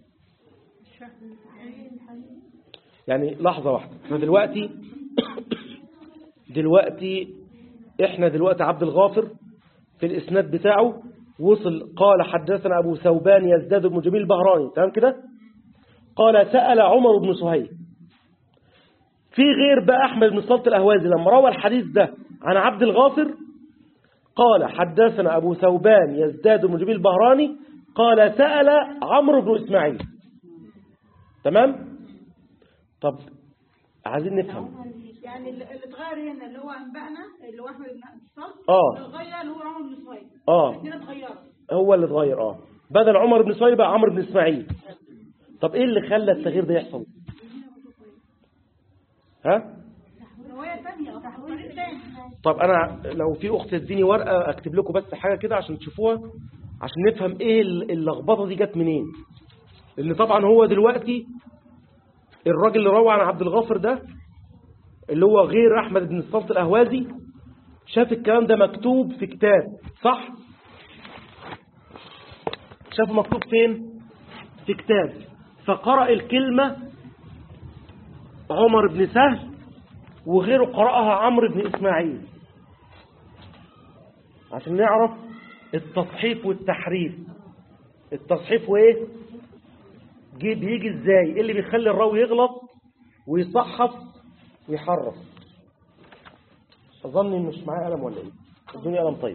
يعني لحظة واحدة احنا دلوقتي دلوقتي احنا دلوقتي عبد الغافر في الاسناد بتاعه وصل قال حدثنا ابو ثوبان يزداد بن جميل البهراني تمام كده قال سأل عمر بن سهيل في غير بقى احمد بن صلت الاهوازي لما روى الحديث ده عن عبد الغافر قال حدثنا ابو ثوبان يزداد بن جميل البهراني قال سأل عمرو بن اسماعيل تمام طب عايزين نفهم يعني اللي اللي اتغير هنا اللي هو انبأنا اللي هو احمد بن الصلت آه. اللي اتغير اللي هو عمرو بن سهيل آه. الاثنين اتغيروا هو اللي اتغير اه بدل عمر بن سهيل بقى عمرو بن اسماعيل طب ايه اللي خلى التغيير ده يحصل ها رواية ثانية طريق ثاني طب انا لو في اخت تديني ورقه اكتب لكم بس حاجه كده عشان تشوفوها عشان نفهم ايه ال- اللخبطه دي جت منين لان طبعا هو دلوقتي الراجل اللي روى عن عبد الغافر ده اللي هو غير احمد بن الصلت الاهوازي شاف الكلام ده مكتوب في كتاب صح شافه مكتوب فين في كتاب فقرأ الكلمة عمر بن سهل وغيره قرأها عمرو بن إسماعيل عشان نعرف التصحيف والتحريف التصحيف وايه جي بيجي ازاي ايه اللي بيخلي الراوي يغلط ويصحف ويحرف اظن إن مش معايا قلم ولا ايه ادوني قلم طيب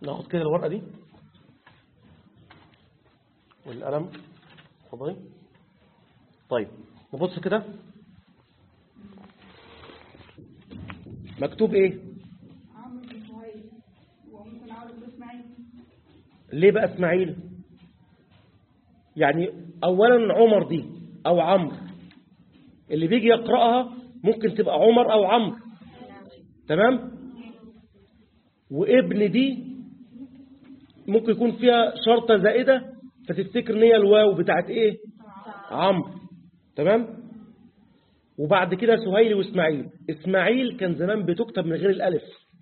ناخد كده الورقة دي والقلم اتفضلي طيب نبص كده مكتوب ايه عمرو بن سهيل وممكن عمرو بن اسماعيل ليه بقى اسماعيل يعني اولا عمر دي او عمرو اللي بيجي يقرأها ممكن تبقى عمر او عمرو تمام وابن دي ممكن يكون فيها شرطة زائدة فتفتكر ان هي الواو بتاعت ايه عمرو تمام وبعد كده سهيل واسماعيل اسماعيل كان زمان بتكتب من غير الالف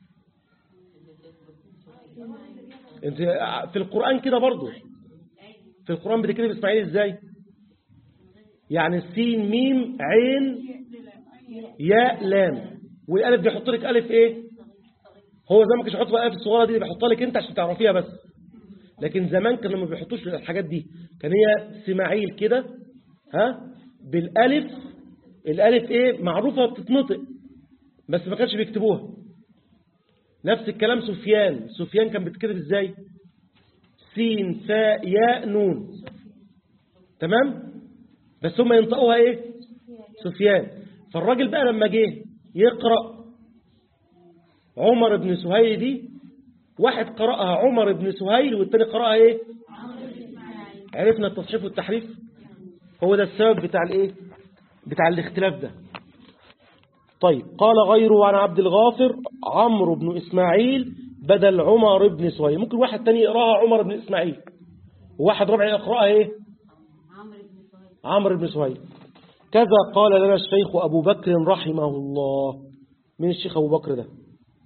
انت في القرآن كده برضو في القرآن بتكتب اسماعيل ازاي يعني سين ميم عين ياء لام والالف بيحط لك الف ايه هو زمان ما كانش يحط بقى الالف الصغيره دي بيحطها لك انت عشان تعرفيها بس لكن زمان كانوا ما بيحطوش الحاجات دي كان هي سماعيل كده ها بالالف الالف ايه معروفه بتتنطق بس ما كانش بيكتبوها نفس الكلام سفيان سفيان كان بيتكتب ازاي سين فاء ياء نون تمام بس هم ينطقوها ايه سفيان فالراجل بقى لما جه يقرأ عمر بن سهيل دي واحد قرأها عمر بن سهيل والتاني قرأها ايه عرفنا التصحيف والتحريف هو ده السبب بتاع الايه بتاع الاختلاف ده طيب قال غيره عن عبد الغافر عمرو بن إسماعيل بدل عمر بن سهيل ممكن واحد تاني يقراها عمر بن إسماعيل وواحد رابع يقراها ايه عمرو بن سهيل كذا قال لنا الشيخ أبو بكر رحمه الله من الشيخ أبو بكر ده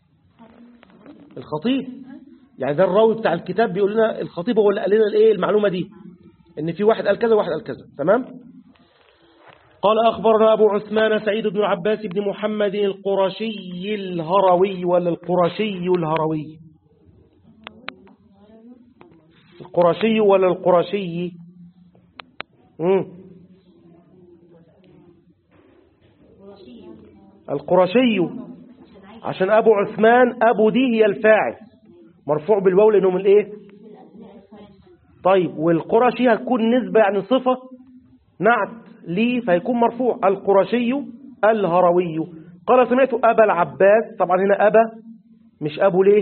الخطيب يعني ده الراوي بتاع الكتاب بيقول لنا الخطيب هو اللي قال لنا الايه المعلومة دي ان في واحد قال كذا وواحد قال كذا تمام قال أخبرنا أبو عثمان سعيد بن العباس بن محمد القرشي الهروي ولا القرشي الهروي القرشي ولا القرشي مم. القرشي عشان أبو عثمان أبو دي هي الفاعل مرفوع بالواو لأنه من الإيه طيب والقرشي هتكون نسبة يعني صفة نعت لي فيكون مرفوع القرشي الهروي قال سمعت أبا العباس طبعا هنا أبا مش أبو ليه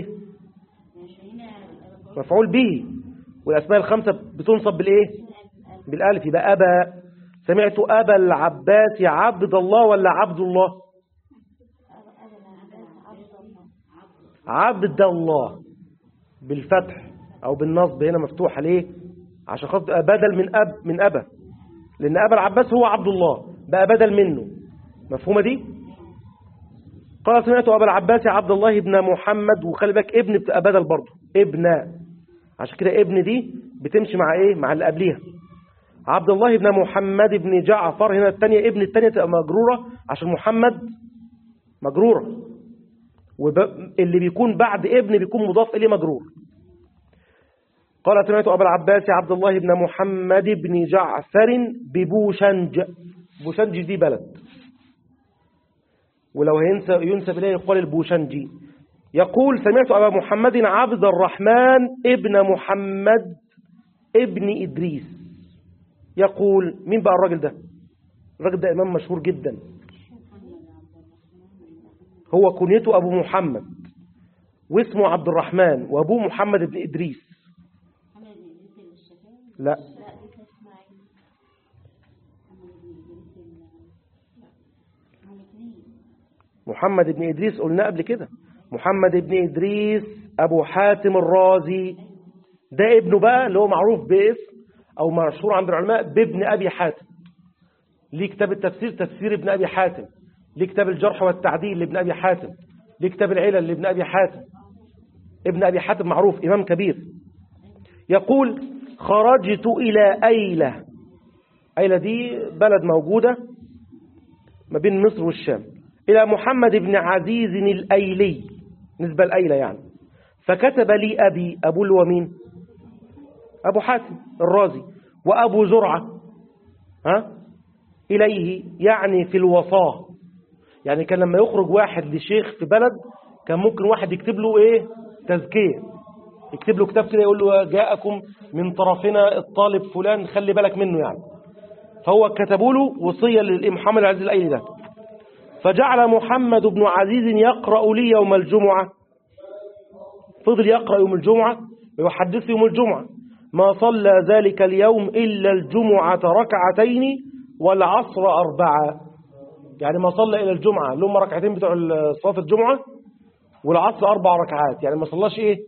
مفعول به والأسماء الخمسة بتنصب بالإيه بالألف يبقى أبا سمعت أبا العباس عبد الله ولا عبد الله عبد الله بالفتح أو بالنصب هنا مفتوحة ليه عشان خاطر بدل من أب من أبا لأن أبا العباس هو عبد الله بقى بدل منه مفهومة دي قال سمعت أبا العباس عبد الله ابن محمد وخلي بالك ابن بتبقى بدل برضه ابن عشان كده ابن دي بتمشي مع ايه مع اللي قبليها عبد الله بن محمد بن جعفر هنا الثانية ابن الثانية تبقى مجرورة عشان محمد مجرورة واللي بيكون بعد ابن بيكون مضاف إليه مجرور قال سمعت أبا العباس عبد الله بن محمد بن جعفر ببوشنج بوشنج دي بلد ولو هينسى ينسب إليه يقال البوشنجي يقول سمعت أبا محمد عبد الرحمن ابن محمد ابن إدريس يقول مين بقى الراجل ده الراجل ده إمام مشهور جدا هو كنيته أبو محمد واسمه عبد الرحمن وأبوه محمد بن إدريس لا محمد بن إدريس قلنا قبل كده محمد بن إدريس أبو حاتم الرازي ده ابنه بقى اللي هو معروف باسم أو مشهور عند العلماء بابن أبي حاتم ليه كتاب التفسير تفسير ابن أبي حاتم ليه كتاب الجرح والتعديل لابن أبي حاتم ليه كتاب العلل لابن أبي حاتم ابن أبي حاتم معروف إمام كبير يقول خرجت إلى أيلة أيلة دي بلد موجودة ما بين مصر والشام إلى محمد بن عزيز الأيلي نسبة الأيلة يعني فكتب لي أبي أبو الومين أبو حاتم الرازي وأبو زرعة ها إليه يعني في الوصاه يعني كان لما يخرج واحد لشيخ في بلد كان ممكن واحد يكتب له إيه تزكية يكتب له كتاب كده يقول له جاءكم من طرفنا الطالب فلان خلي بالك منه يعني فهو كتبوا له وصية للإمام محمد العزيز الأيلي ده فجعل محمد بن عزيز يقرأ لي يوم الجمعة فضل يقرأ يوم الجمعة ويحدث يوم الجمعة ما صلى ذلك اليوم إلا الجمعة ركعتين والعصر أربعة يعني ما صلى إلى الجمعة اللي هم ركعتين بتوع صلاة الجمعة والعصر أربع ركعات يعني ما صلاش إيه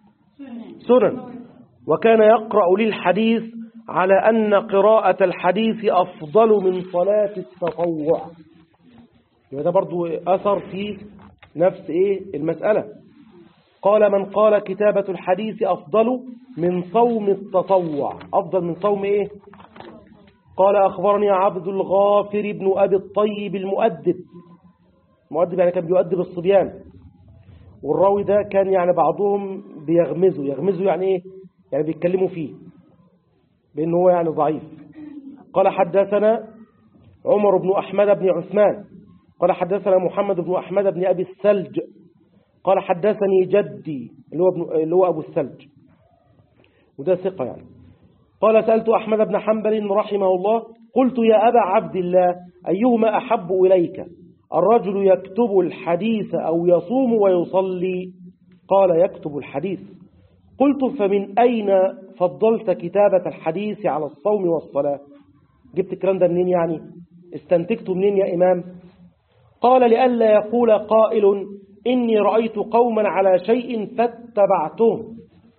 سنن وكان يقرأ لي الحديث على أن قراءة الحديث أفضل من صلاة التطوع يبقى ده برضو أثر في نفس إيه المسألة قال من قال كتابة الحديث أفضل من صوم التطوع أفضل من صوم إيه قال أخبرني عبد الغافر بن أبي الطيب المؤدب المؤدب يعني كان بيؤدب الصبيان والراوي ده كان يعني بعضهم بيغمزوا يغمزوا يعني ايه يعني بيتكلموا فيه بأنه هو يعني ضعيف قال حدثنا عمر بن أحمد بن عثمان قال حدثنا محمد بن أحمد بن أبي الثلج قال حدثني جدي اللي هو, ابن اللي هو أبو الثلج وده ثقة يعني قال سألت أحمد بن حنبل رحمه الله قلت يا أبا عبد الله أيهما أحب إليك الرجل يكتب الحديث أو يصوم ويصلي قال يكتب الحديث قلت فمن أين فضلت كتابة الحديث على الصوم والصلاة جبت الكلام ده منين يعني استنتجته منين يا إمام قال لئلا يقول قائل إني رأيت قوما على شيء فاتبعتهم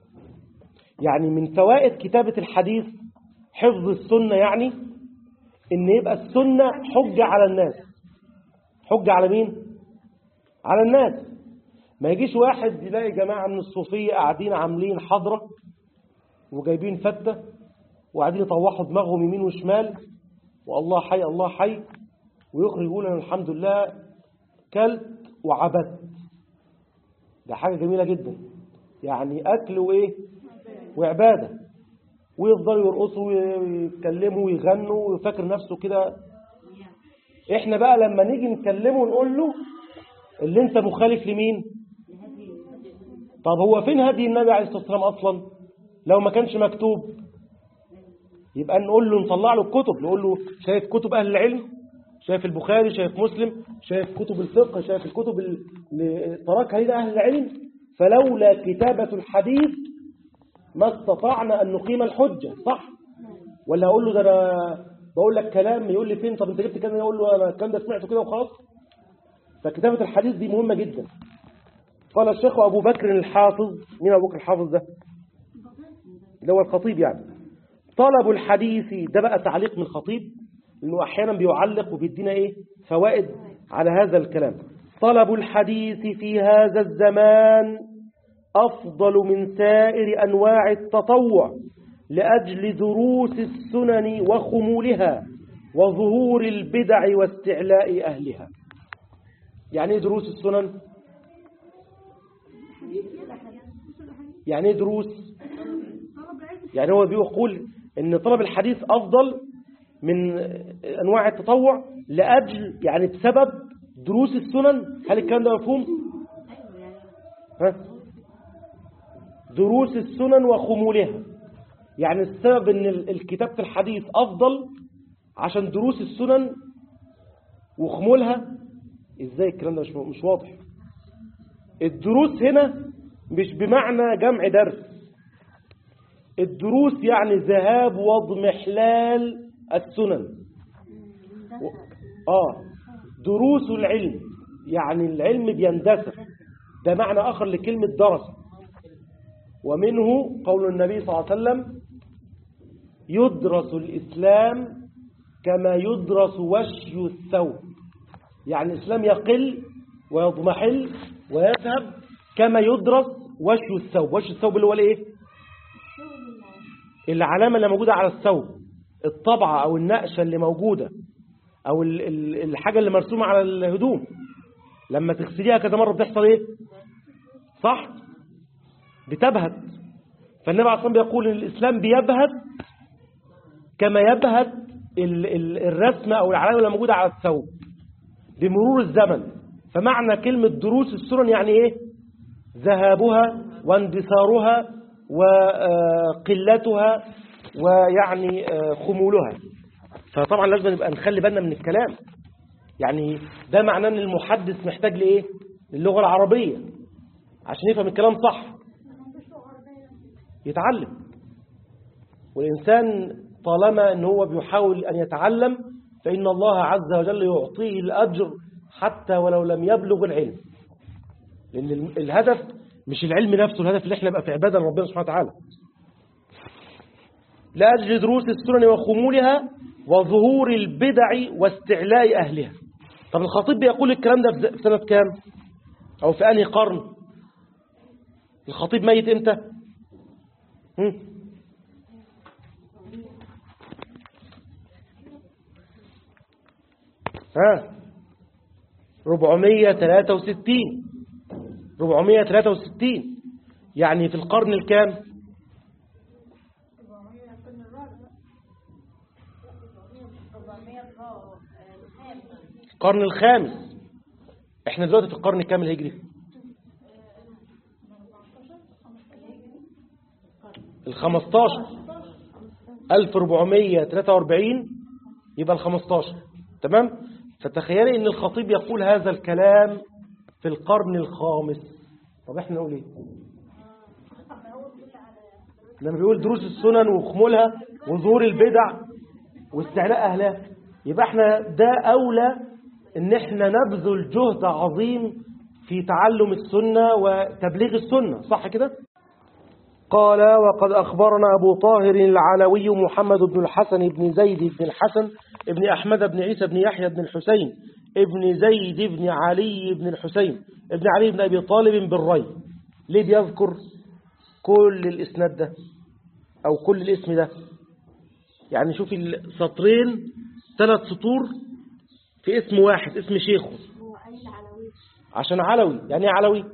يعني من فوائد كتابة الحديث حفظ السنة يعني إن يبقى السنة حجة على الناس حجة على مين؟ على الناس ما يجيش واحد يلاقي جماعة من الصوفية قاعدين عاملين حضرة وجايبين فتة وقاعدين يطوحوا دماغهم يمين وشمال والله حي الله حي ويخرج يقول أنا الحمد لله كلت وعبدت ده حاجة جميلة جدا يعني أكل وإيه وعبادة ويفضلوا يرقصوا ويتكلموا ويغنوا ويفكر نفسه كده احنا بقى لما نيجي نكلمه ونقول له اللي انت مخالف لمين طب هو فين هدي النبي عليه الصلاة والسلام أصلا لو ما كانش مكتوب يبقى نقول له نطلع له الكتب نقول له شايف كتب أهل العلم شايف البخاري شايف مسلم شايف كتب الفقه شايف الكتب اللي تركها لنا أهل العلم فلولا كتابة الحديث ما استطعنا أن نقيم الحجة صح ولا أقول له ده أنا بقول لك كلام يقول لي فين طب أنت جبت كلام أقول له أنا الكلام ده سمعته كده وخلاص فكتابة الحديث دي مهمة جدا قال الشيخ أبو بكر الحافظ مين أبو بكر الحافظ ده اللي هو الخطيب يعني طلب الحديث ده بقى تعليق من الخطيب انه احيانا بيعلق وبيدينا ايه فوائد على هذا الكلام طلب الحديث في هذا الزمان أفضل من سائر أنواع التطوع لأجل دروس السنن وخمولها وظهور البدع واستعلاء أهلها يعني ايه دروس السنن يعني ايه دروس يعني هو بيقول ان طلب الحديث أفضل من أنواع التطوع لأجل يعني بسبب دروس السنن هل الكلام ده مفهوم ها؟ دروس السنن وخمولها يعني السبب ان الكتاب في الحديث أفضل عشان دروس السنن وخمولها ازاي الكلام ده مش مش واضح الدروس هنا مش بمعنى جمع درس الدروس يعني ذهاب واضمحلال السنن آه دروس العلم يعني العلم بيندثر ده معنى آخر لكلمة درس ومنه قول النبي صلى الله عليه وسلم يدرس الإسلام كما يدرس وشي الثوب يعني الإسلام يقل ويضمحل ويذهب كما يدرس وشي الثوب وشي الثوب اللي هو الايه العلامة اللي موجودة على الثوب الطبعة أو النقشة اللي موجودة أو الحاجة اللي مرسومة على الهدوم لما تغسليها كذا مرة بتحصل إيه صح بتبهت فالنبي عليه الصلاة بيقول إن الإسلام بيبهت كما يبهت الرسمة أو العلامة اللي موجودة على الثوب بمرور الزمن فمعنى كلمة دروس السنن يعني إيه ذهابها واندثارها وقلتها ويعني آه، خمولها فطبعا لازم نبقى نخلي بالنا من الكلام يعني ده معناه ان المحدث محتاج لايه للغه العربيه عشان يفهم الكلام صح يتعلم والإنسان طالما أنه هو بيحاول أن يتعلم فإن الله عز وجل يعطيه الأجر حتى ولو لم يبلغ العلم لأن ال- الهدف مش العلم نفسه الهدف اللي احنا نبقى في عبادة لربنا سبحانه وتعالى لأجل دروس السنن وخمولها وظهور البدع واستعلاء أهلها طب الخطيب بيقول الكلام ده في سنة كام أو في أنهي قرن الخطيب ميت امتى هم؟ ها 463 463 يعني في القرن الكام القرن الخامس احنا دلوقتي في القرن الكام الهجري الخمستاشر 1443 يبقى الخمستاشر تمام فتخيلي ان الخطيب يقول هذا الكلام في القرن الخامس طب احنا نقول ايه لما بيقول دروس السنن وخمولها وظهور البدع واستعلاء اهلها يبقى احنا ده اولى ان احنا نبذل جهد عظيم في تعلم السنة وتبليغ السنة صح كده قال وقد أخبرنا أبو طاهر العلوي محمد بن الحسن بن زيد بن الحسن ابن أحمد بن عيسى بن يحيى بن الحسين ابن زيد بن علي بن الحسين ابن علي بن أبي طالب بالري ليه بيذكر كل الإسناد ده أو كل الاسم ده يعني شوف السطرين ثلاث سطور في اسم واحد اسم شيخه عشان علوي يعني ايه علوي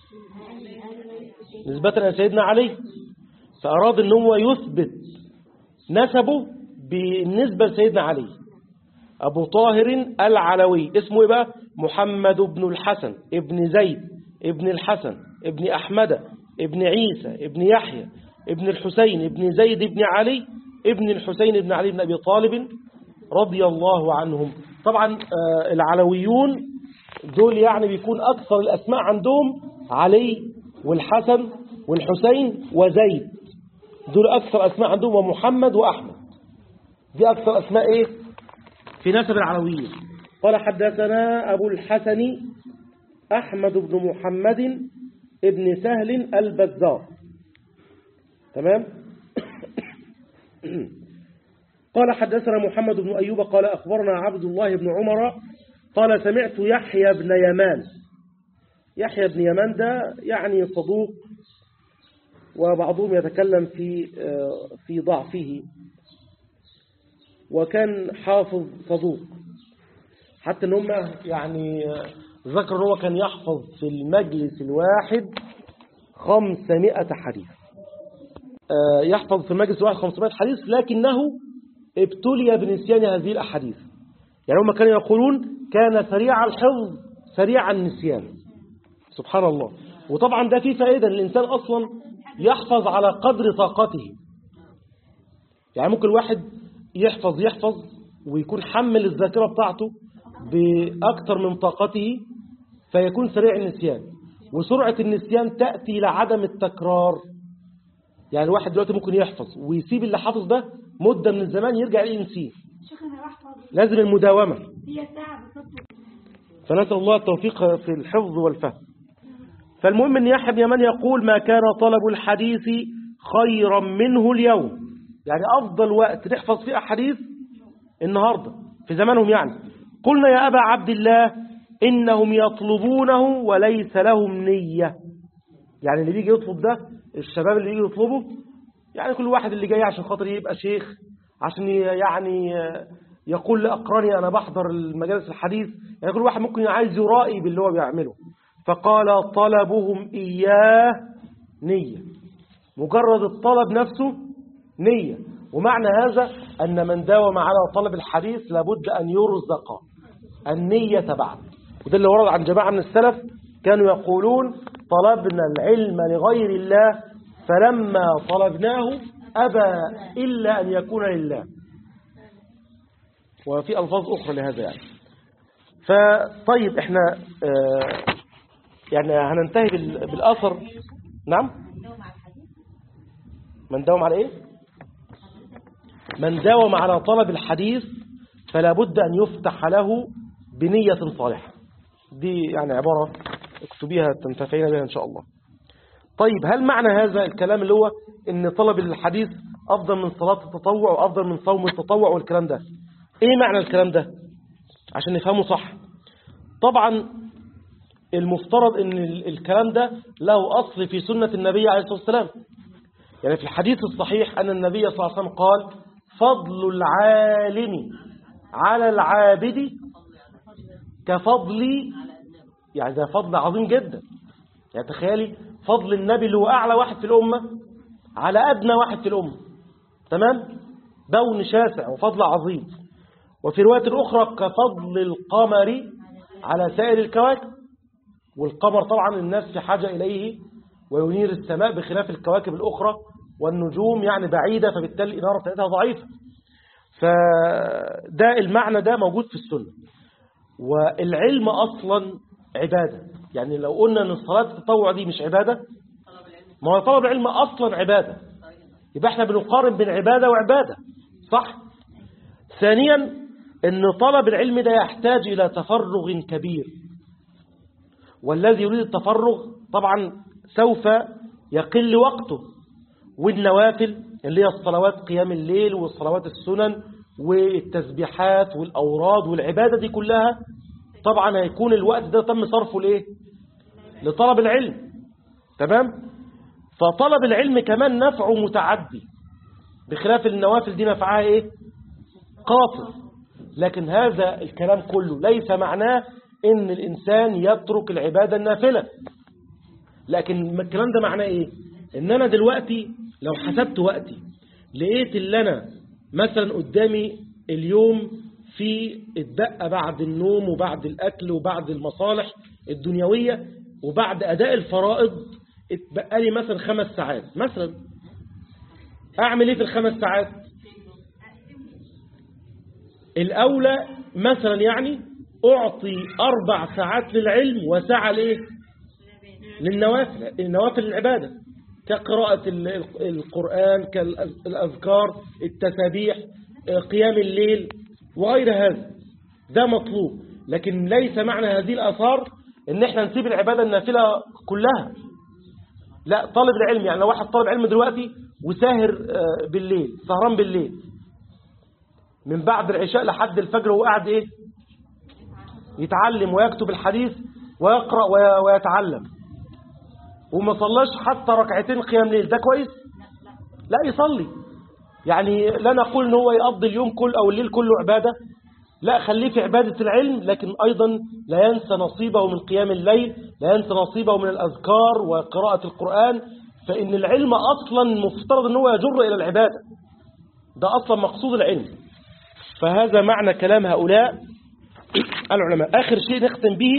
نسبة إلى سيدنا علي فأراد أن هو يثبت نسبه بالنسبة لسيدنا علي أبو طاهر العلوي اسمه إيه بقى محمد بن الحسن ابن زيد ابن الحسن ابن أحمد ابن عيسى ابن يحيى ابن الحسين ابن زيد ابن علي ابن الحسين ابن علي بن أبي طالب رضي الله عنهم طبعا آه، العلويون دول يعني بيكون أكثر الأسماء عندهم علي والحسن والحسين وزيد دول أكثر أسماء عندهم ومحمد وأحمد دي أكثر أسماء إيه في نسب العلويين قال حدثنا أبو الحسن أحمد بن محمد ابن سهل البزار تمام قال حدثنا محمد بن أيوب قال أخبرنا عبد الله بن عمر قال سمعت يحيى بن يمان يحيى بن يمان ده يعني صدوق وبعضهم يتكلم في في ضعفه وكان حافظ صدوق حتى ان هم يعني ذكر ان هو كان يحفظ في المجلس الواحد 500 حديث آه، يحفظ في المجلس الواحد 500 حديث لكنه ابتلي بنسيان هذه الأحاديث يعني هم كانوا يقولون كان سريع الحفظ سريع النسيان سبحان الله وطبعا ده فيه فائدة الإنسان أصلا يحفظ على قدر طاقته يعني ممكن الواحد يحفظ يحفظ ويكون حمل الذاكرة بتاعته بأكثر من طاقته فيكون سريع النسيان وسرعة النسيان تأتي لعدم التكرار يعني الواحد دلوقتي ممكن يحفظ ويسيب اللي حافظ ده مدة من الزمان يرجع ينسيه شيخ انا بحفظ لازم المداومة هي ساعة بالظبط فنسأل الله التوفيق في الحفظ والفهم فالمهم ان يحيى بن يمان يقول ما كان طلب الحديث خيرا منه اليوم يعني أفضل وقت نحفظ فيه أحاديث النهاردة في زمانهم يعني قلنا يا أبا عبد الله إنهم يطلبونه وليس لهم نية يعني اللي بيجي يطلب ده الشباب اللي بيجي يطلبه يعني كل واحد اللي جاي عشان خاطر يبقى شيخ عشان ي- يعني يقول لأقراني أنا بحضر المجالس الحديث يعني كل واحد ممكن عايز يرائي باللي هو بيعمله فقال طلبهم إياه نية مجرد الطلب نفسه نية ومعنى هذا أن من داوم على طلب الحديث لابد أن يرزق النية بعد وده اللي ورد عن جماعة من السلف كانوا يقولون طلبنا العلم لغير الله فلما طلبناه أبى إلا أن يكون لله وفي ألفاظ أخرى لهذا يعني فطيب احنا آه يعني هننتهي بال- بالأثر نعم من داوم على ايه من داوم على طلب الحديث فلا بد أن يفتح له بنية صالحة دي يعني عبارة اكتبيها تنتفعين بها إن شاء الله طيب هل معنى هذا الكلام اللي هو ان طلب الحديث أفضل من صلاة التطوع وأفضل من صوم التطوع والكلام ده ايه معنى الكلام ده عشان نفهمه صح طبعا المفترض ان ال- الكلام ده له أصل في سنة النبي عليه الصلاة والسلام يعني في الحديث الصحيح أن النبي صلى الله عليه وسلم قال فضل العالم على العابد كفضل يعني ده فضل عظيم جدا يعني تخيلي فضل النبي اللي هو أعلى واحد في الأمة على أدنى واحد في الأمة تمام بون شاسع وفضل عظيم وفي رواية أخرى كفضل القمر على سائر الكواكب والقمر طبعا الناس في حاجة إليه وينير السماء بخلاف الكواكب الأخرى والنجوم يعني بعيدة فبالتالي الإنارة بتاعتها ضعيفة فده المعنى ده موجود في السنة والعلم أصلا عبادة يعني لو قلنا أن الصلاة التطوع دي مش عبادة ما هو طلب العلم أصلا عبادة يبقى احنا بنقارن بين عبادة وعبادة صح ثانيا أن طلب العلم ده يحتاج إلى تفرغ كبير والذي يريد التفرغ طبعا سوف يقل وقته والنوافل اللي هي الصلوات قيام الليل والصلوات السنن والتسبيحات والأوراد والعبادة دي كلها طبعا هيكون الوقت ده تم صرفه لإيه لطلب العلم تمام فطلب العلم كمان نفعه متعدي بخلاف النوافل دي نفعها إيه قاصر لكن هذا الكلام كله ليس معناه ان الانسان يترك العبادة النافلة لكن الكلام ده معناه ايه ان انا دلوقتي لو حسبت وقتي لقيت اللي انا مثلا قدامي اليوم في اتبقى بعد النوم وبعد الاكل وبعد المصالح الدنيوية وبعد اداء الفرائض اتبقى لي مثلا خمس ساعات مثلا اعمل ايه في الخمس ساعات الاولى مثلا يعني أعطي أربع ساعات للعلم وساعة لإيه؟ للنوافل النوافل العبادة كقراءة ال- القرآن كالأذكار التسابيح قيام الليل وغير هذا ده مطلوب لكن ليس معنى هذه الآثار إن إحنا نسيب العبادة النافلة كلها لا طالب العلم يعني لو واحد طالب علم دلوقتي وساهر آه، بالليل سهران بالليل من بعد العشاء لحد الفجر وهو قاعد إيه يتعلم ويكتب الحديث ويقرأ وي- ويتعلم وما صلاش حتى ركعتين قيام ليل ده كويس لا يصلي يعني لا نقول ان هو يقضي اليوم كله او الليل كله عبادة لا خليه في عبادة العلم لكن ايضا لا ينسى نصيبه من قيام الليل لا ينسى نصيبه من الاذكار وقراءة القرآن فان العلم اصلا مفترض ان هو يجر الى العبادة ده اصلا مقصود العلم فهذا معنى كلام هؤلاء العلماء آخر شيء نختم به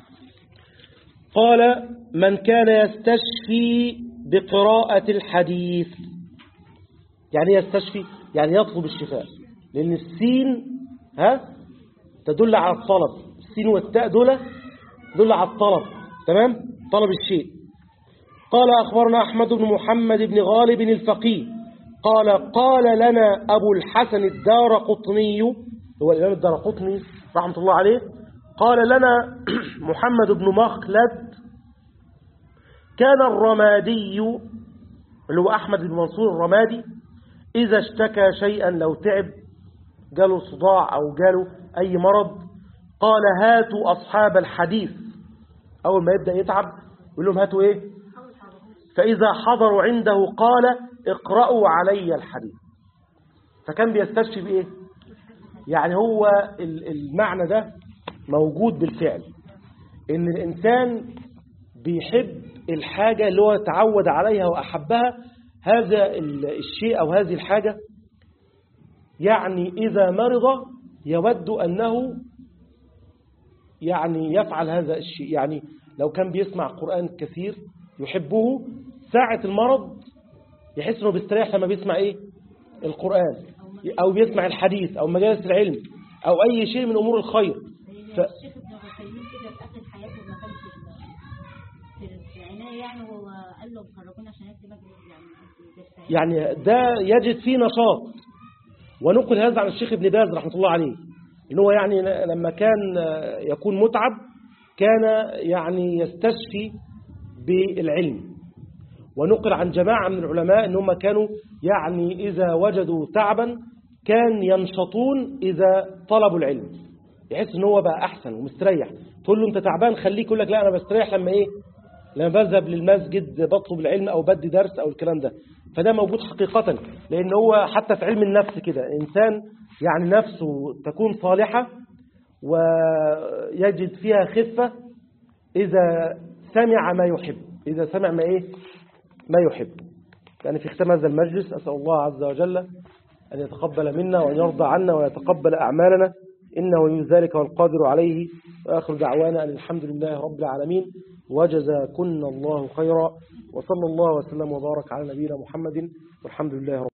قال من كان يستشفي بقراءة الحديث يعني إيه يستشفي يعني يطلب الشفاء لأن السين ها تدل على الطلب السين والتاء دول دل على الطلب تمام طلب الشيء قال أخبرنا أحمد بن محمد بن غالب الفقيه قال قال لنا أبو الحسن الدار قطني هو الإمام الدار قطني رحمة الله عليه قال لنا محمد بن مخلد كان الرمادي اللي هو أحمد بن منصور الرمادي إذا اشتكى شيئا لو تعب جاله صداع أو جاله أي مرض قال هاتوا أصحاب الحديث أول ما يبدأ يتعب يقول لهم هاتوا إيه فإذا حضروا عنده قال اقرأوا علي الحديث فكان بيستشفي بإيه يعني هو ال- المعنى ده موجود بالفعل ان الانسان بيحب الحاجة اللي هو تعود عليها وأحبها هذا ال- الشيء أو هذه الحاجة يعني إذا مرض يود أنه يعني يفعل هذا الشيء يعني لو كان بيسمع قرآن كثير يحبه ساعة المرض يحس انه بيستريح لما بيسمع ايه القرآن او بيسمع الحديث او مجالس العلم او اي شيء من امور الخير ف... الشيخ ابن عثيمين كده في اخر حياته ما كانش في في العنايه يعني هو قال له خرجونا عشان يكتب مجلس يعني يعني ده يجد فيه نشاط ونقل هذا عن الشيخ ابن باز رحمة الله عليه ان هو يعني لما كان يكون متعب كان يعني يستشفي بالعلم ونقل عن جماعة من العلماء ان هم كانوا يعني إذا وجدوا تعبا كان ينشطون إذا طلبوا العلم يحس ان هو بقى أحسن ومستريح تقول له أنت تعبان خليك يقول لك لا أنا بستريح لما إيه لما بذهب للمسجد بطلب العلم أو بدي درس أو الكلام ده فده موجود حقيقة لأن هو حتى في علم النفس كده إنسان يعني نفسه تكون صالحة ويجد فيها خفة إذا سمع ما يحب إذا سمع ما إيه ما يحب يعني في ختام هذا المجلس أسأل الله عز وجل أن يتقبل منا وأن يرضى عنا ويتقبل أعمالنا إنه ولي ذلك والقادر عليه وآخر دعوانا أن الحمد لله رب العالمين وجزاكن الله خيرا وصلى الله وسلم وبارك على نبينا محمد والحمد لله رب